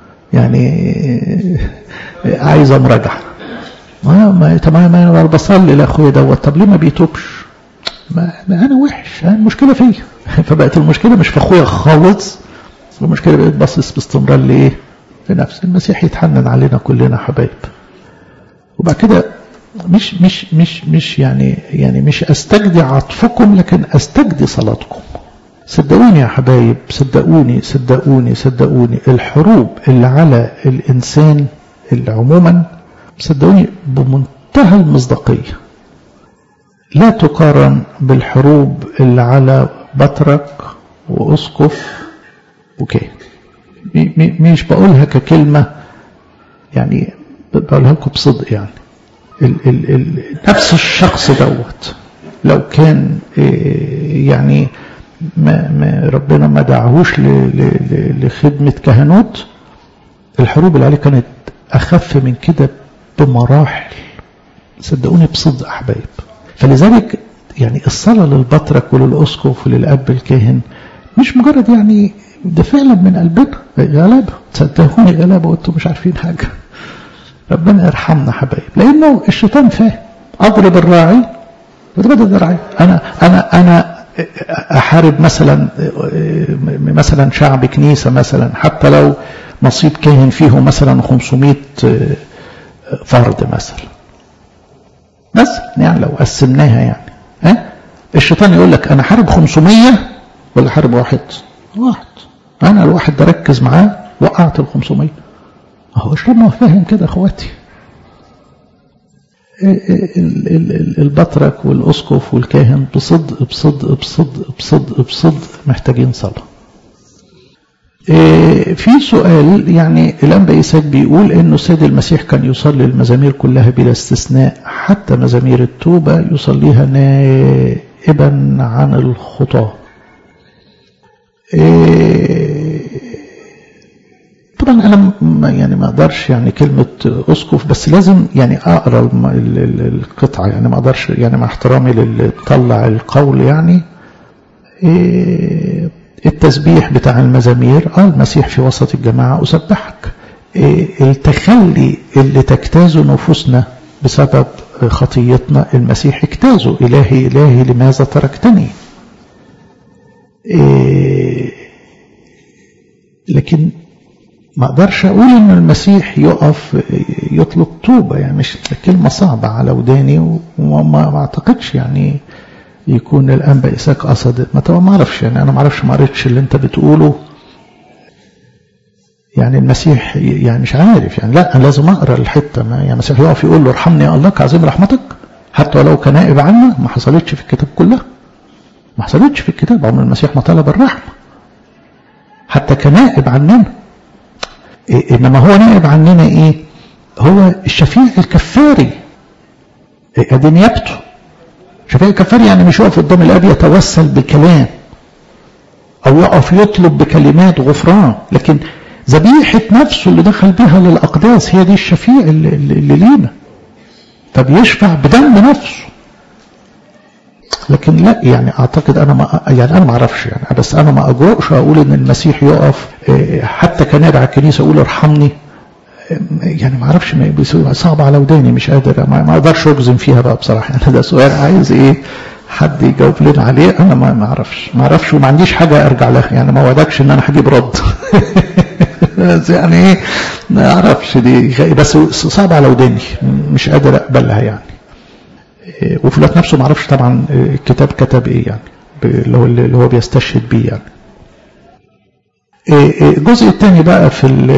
يعني عايزه مراجعه ما ما تمام انا بصلي لاخويا دوت طب ليه ما بيتوبش ما, ما انا وحش المشكله فيا فبقت المشكله مش في اخويا خالص المشكله بقت باصص باستمرار لايه لنفس المسيح يتحنن علينا كلنا حبايب وبعد كده مش مش مش مش يعني يعني مش استجدي عطفكم لكن استجدي صلاتكم صدقوني يا حبايب صدقوني صدقوني صدقوني الحروب اللي على الانسان اللي عموما صدقوني بمنتهى المصداقيه لا تقارن بالحروب اللي على بطرك واسقف وكاهن مش بقولها ككلمه يعني بقولها لكم بصدق يعني ال ال ال نفس الشخص دوت لو كان يعني ما ما ربنا ما دعهوش لخدمة كهنوت الحروب اللي عليه كانت أخف من كده بمراحل صدقوني بصدق أحبايب فلذلك يعني الصلاة للبطرك وللأسقف وللأب الكاهن مش مجرد يعني ده فعلا من قلبنا غلابة صدقوني غلابة وانتم مش عارفين حاجة ربنا يرحمنا حبايب لانه الشيطان فاهم اضرب الراعي وتبدل الراعي انا انا انا احارب مثلا مثلا شعب كنيسه مثلا حتى لو نصيب كاهن فيه مثلا 500 فرد مثلا مثلا يعني لو قسمناها يعني ها الشيطان يقول لك انا حارب 500 ولا حارب واحد واحد انا الواحد ده ركز معاه وقعت ال 500 هو ربنا فاهم كده اخواتي البطرك والاسقف والكاهن بصدق بصدق بصدق بصدق بصدق محتاجين صلاه في سؤال يعني الانبا إساك بيقول انه السيد المسيح كان يصلي المزامير كلها بلا استثناء حتى مزامير التوبه يصليها نائبا عن الخطاه إيه طبعا انا يعني ما اقدرش يعني كلمه اسقف بس لازم يعني اقرا القطعه يعني ما اقدرش يعني مع احترامي للي طلع القول يعني إيه التسبيح بتاع المزامير اه المسيح في وسط الجماعه اسبحك إيه التخلي اللي تجتازه نفوسنا بسبب خطيتنا المسيح اجتازه الهي الهي لماذا تركتني إيه لكن ما اقدرش اقول ان المسيح يقف يطلب توبه يعني مش كلمه صعبه على وداني وما اعتقدش يعني يكون الانبا اساك قصد ما ما اعرفش يعني انا ما اعرفش ما قريتش اللي انت بتقوله يعني المسيح يعني مش عارف يعني لا أنا لازم اقرا الحته ما يعني المسيح يقف يقول له ارحمني يا الله كعظيم رحمتك حتى ولو كان نائب عنا ما حصلتش في الكتاب كلها ما حصلتش في الكتاب عمر المسيح ما طلب الرحمه حتى كنائب عننا إيه انما هو نائب عننا ايه هو الشفيع الكفاري إيه ادي نيابته شفيع الكفاري يعني مش يقف قدام الاب يتوسل بكلام او يقف يطلب بكلمات غفران لكن ذبيحة نفسه اللي دخل بها للأقداس هي دي الشفيع اللي, اللي لينا فبيشفع بدم نفسه لكن لا يعني اعتقد انا ما يعني انا ما اعرفش يعني بس انا ما اجرؤش اقول ان المسيح يقف حتى كنائب على الكنيسه اقول ارحمني يعني ما اعرفش صعب على وداني مش قادر ما اقدرش اجزم فيها بقى بصراحه يعني ده سؤال عايز ايه حد يجاوب لنا عليه انا ما اعرفش ما اعرفش وما عنديش حاجه ارجع لها يعني ما وعدكش ان انا هجيب رد بس يعني ايه ما اعرفش دي بس صعب على وداني مش قادر اقبلها يعني وفي الوقت نفسه ما اعرفش طبعا الكتاب كتب ايه يعني اللي هو اللي هو بيستشهد بيه يعني الجزء الثاني بقى في ال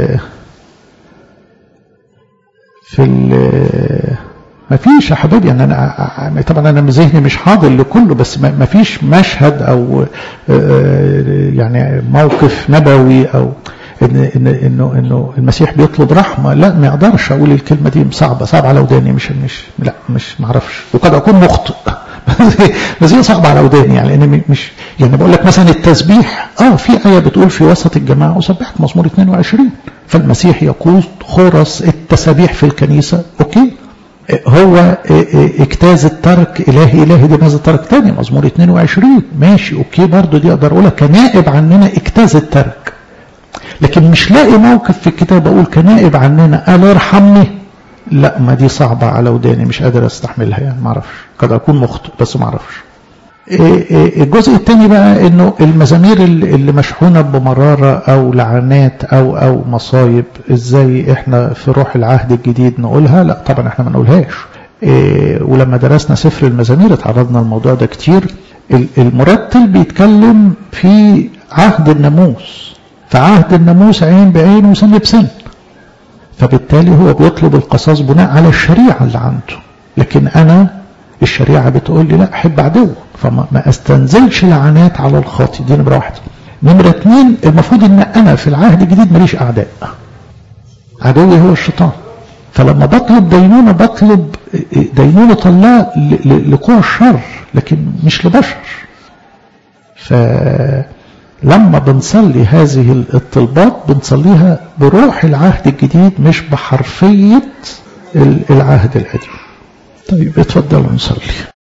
في ال ما فيش يا حبايبي يعني انا طبعا انا ذهني مش حاضر لكله بس ما فيش مشهد او يعني موقف نبوي او ان ان انه انه المسيح بيطلب رحمه لا ما اقدرش اقول الكلمه دي صعبه صعبه على وداني مش مش لا مش ما اعرفش وقد اكون مخطئ بس هي صعبه على وداني يعني انا مش يعني بقول لك مثلا التسبيح اه في ايه بتقول في وسط الجماعه وسبحت مزمور 22 فالمسيح يقول خرس التسابيح في الكنيسه اوكي هو اجتاز الترك الهي الهي دي ماذا ترك تاني مزمور 22 ماشي اوكي برضو دي اقدر اقولها كنائب عننا اجتاز الترك لكن مش لاقي موقف في الكتاب اقول كنائب عننا قال ارحمني لا ما دي صعبة على وداني مش قادر استحملها يعني ما اعرفش قد اكون مخطئ بس ما اعرفش الجزء الثاني بقى انه المزامير اللي مشحونة بمرارة او لعنات او او مصايب ازاي احنا في روح العهد الجديد نقولها لا طبعا احنا ما نقولهاش ولما درسنا سفر المزامير اتعرضنا الموضوع ده كتير المرتل بيتكلم في عهد الناموس فعهد الناموس عين بعين وسن بسن فبالتالي هو بيطلب القصاص بناء على الشريعة اللي عنده لكن أنا الشريعة بتقول لي لا أحب عدو فما ما أستنزلش لعنات على الخاطي دي نمرة واحدة نمرة اتنين المفروض إن أنا في العهد الجديد ماليش أعداء عدوي هو الشيطان فلما بطلب دينونة بطلب دينونة الله لقوى الشر لكن مش لبشر ف لما بنصلي هذه الطلبات بنصليها بروح العهد الجديد مش بحرفية العهد القديم طيب اتفضلوا نصلي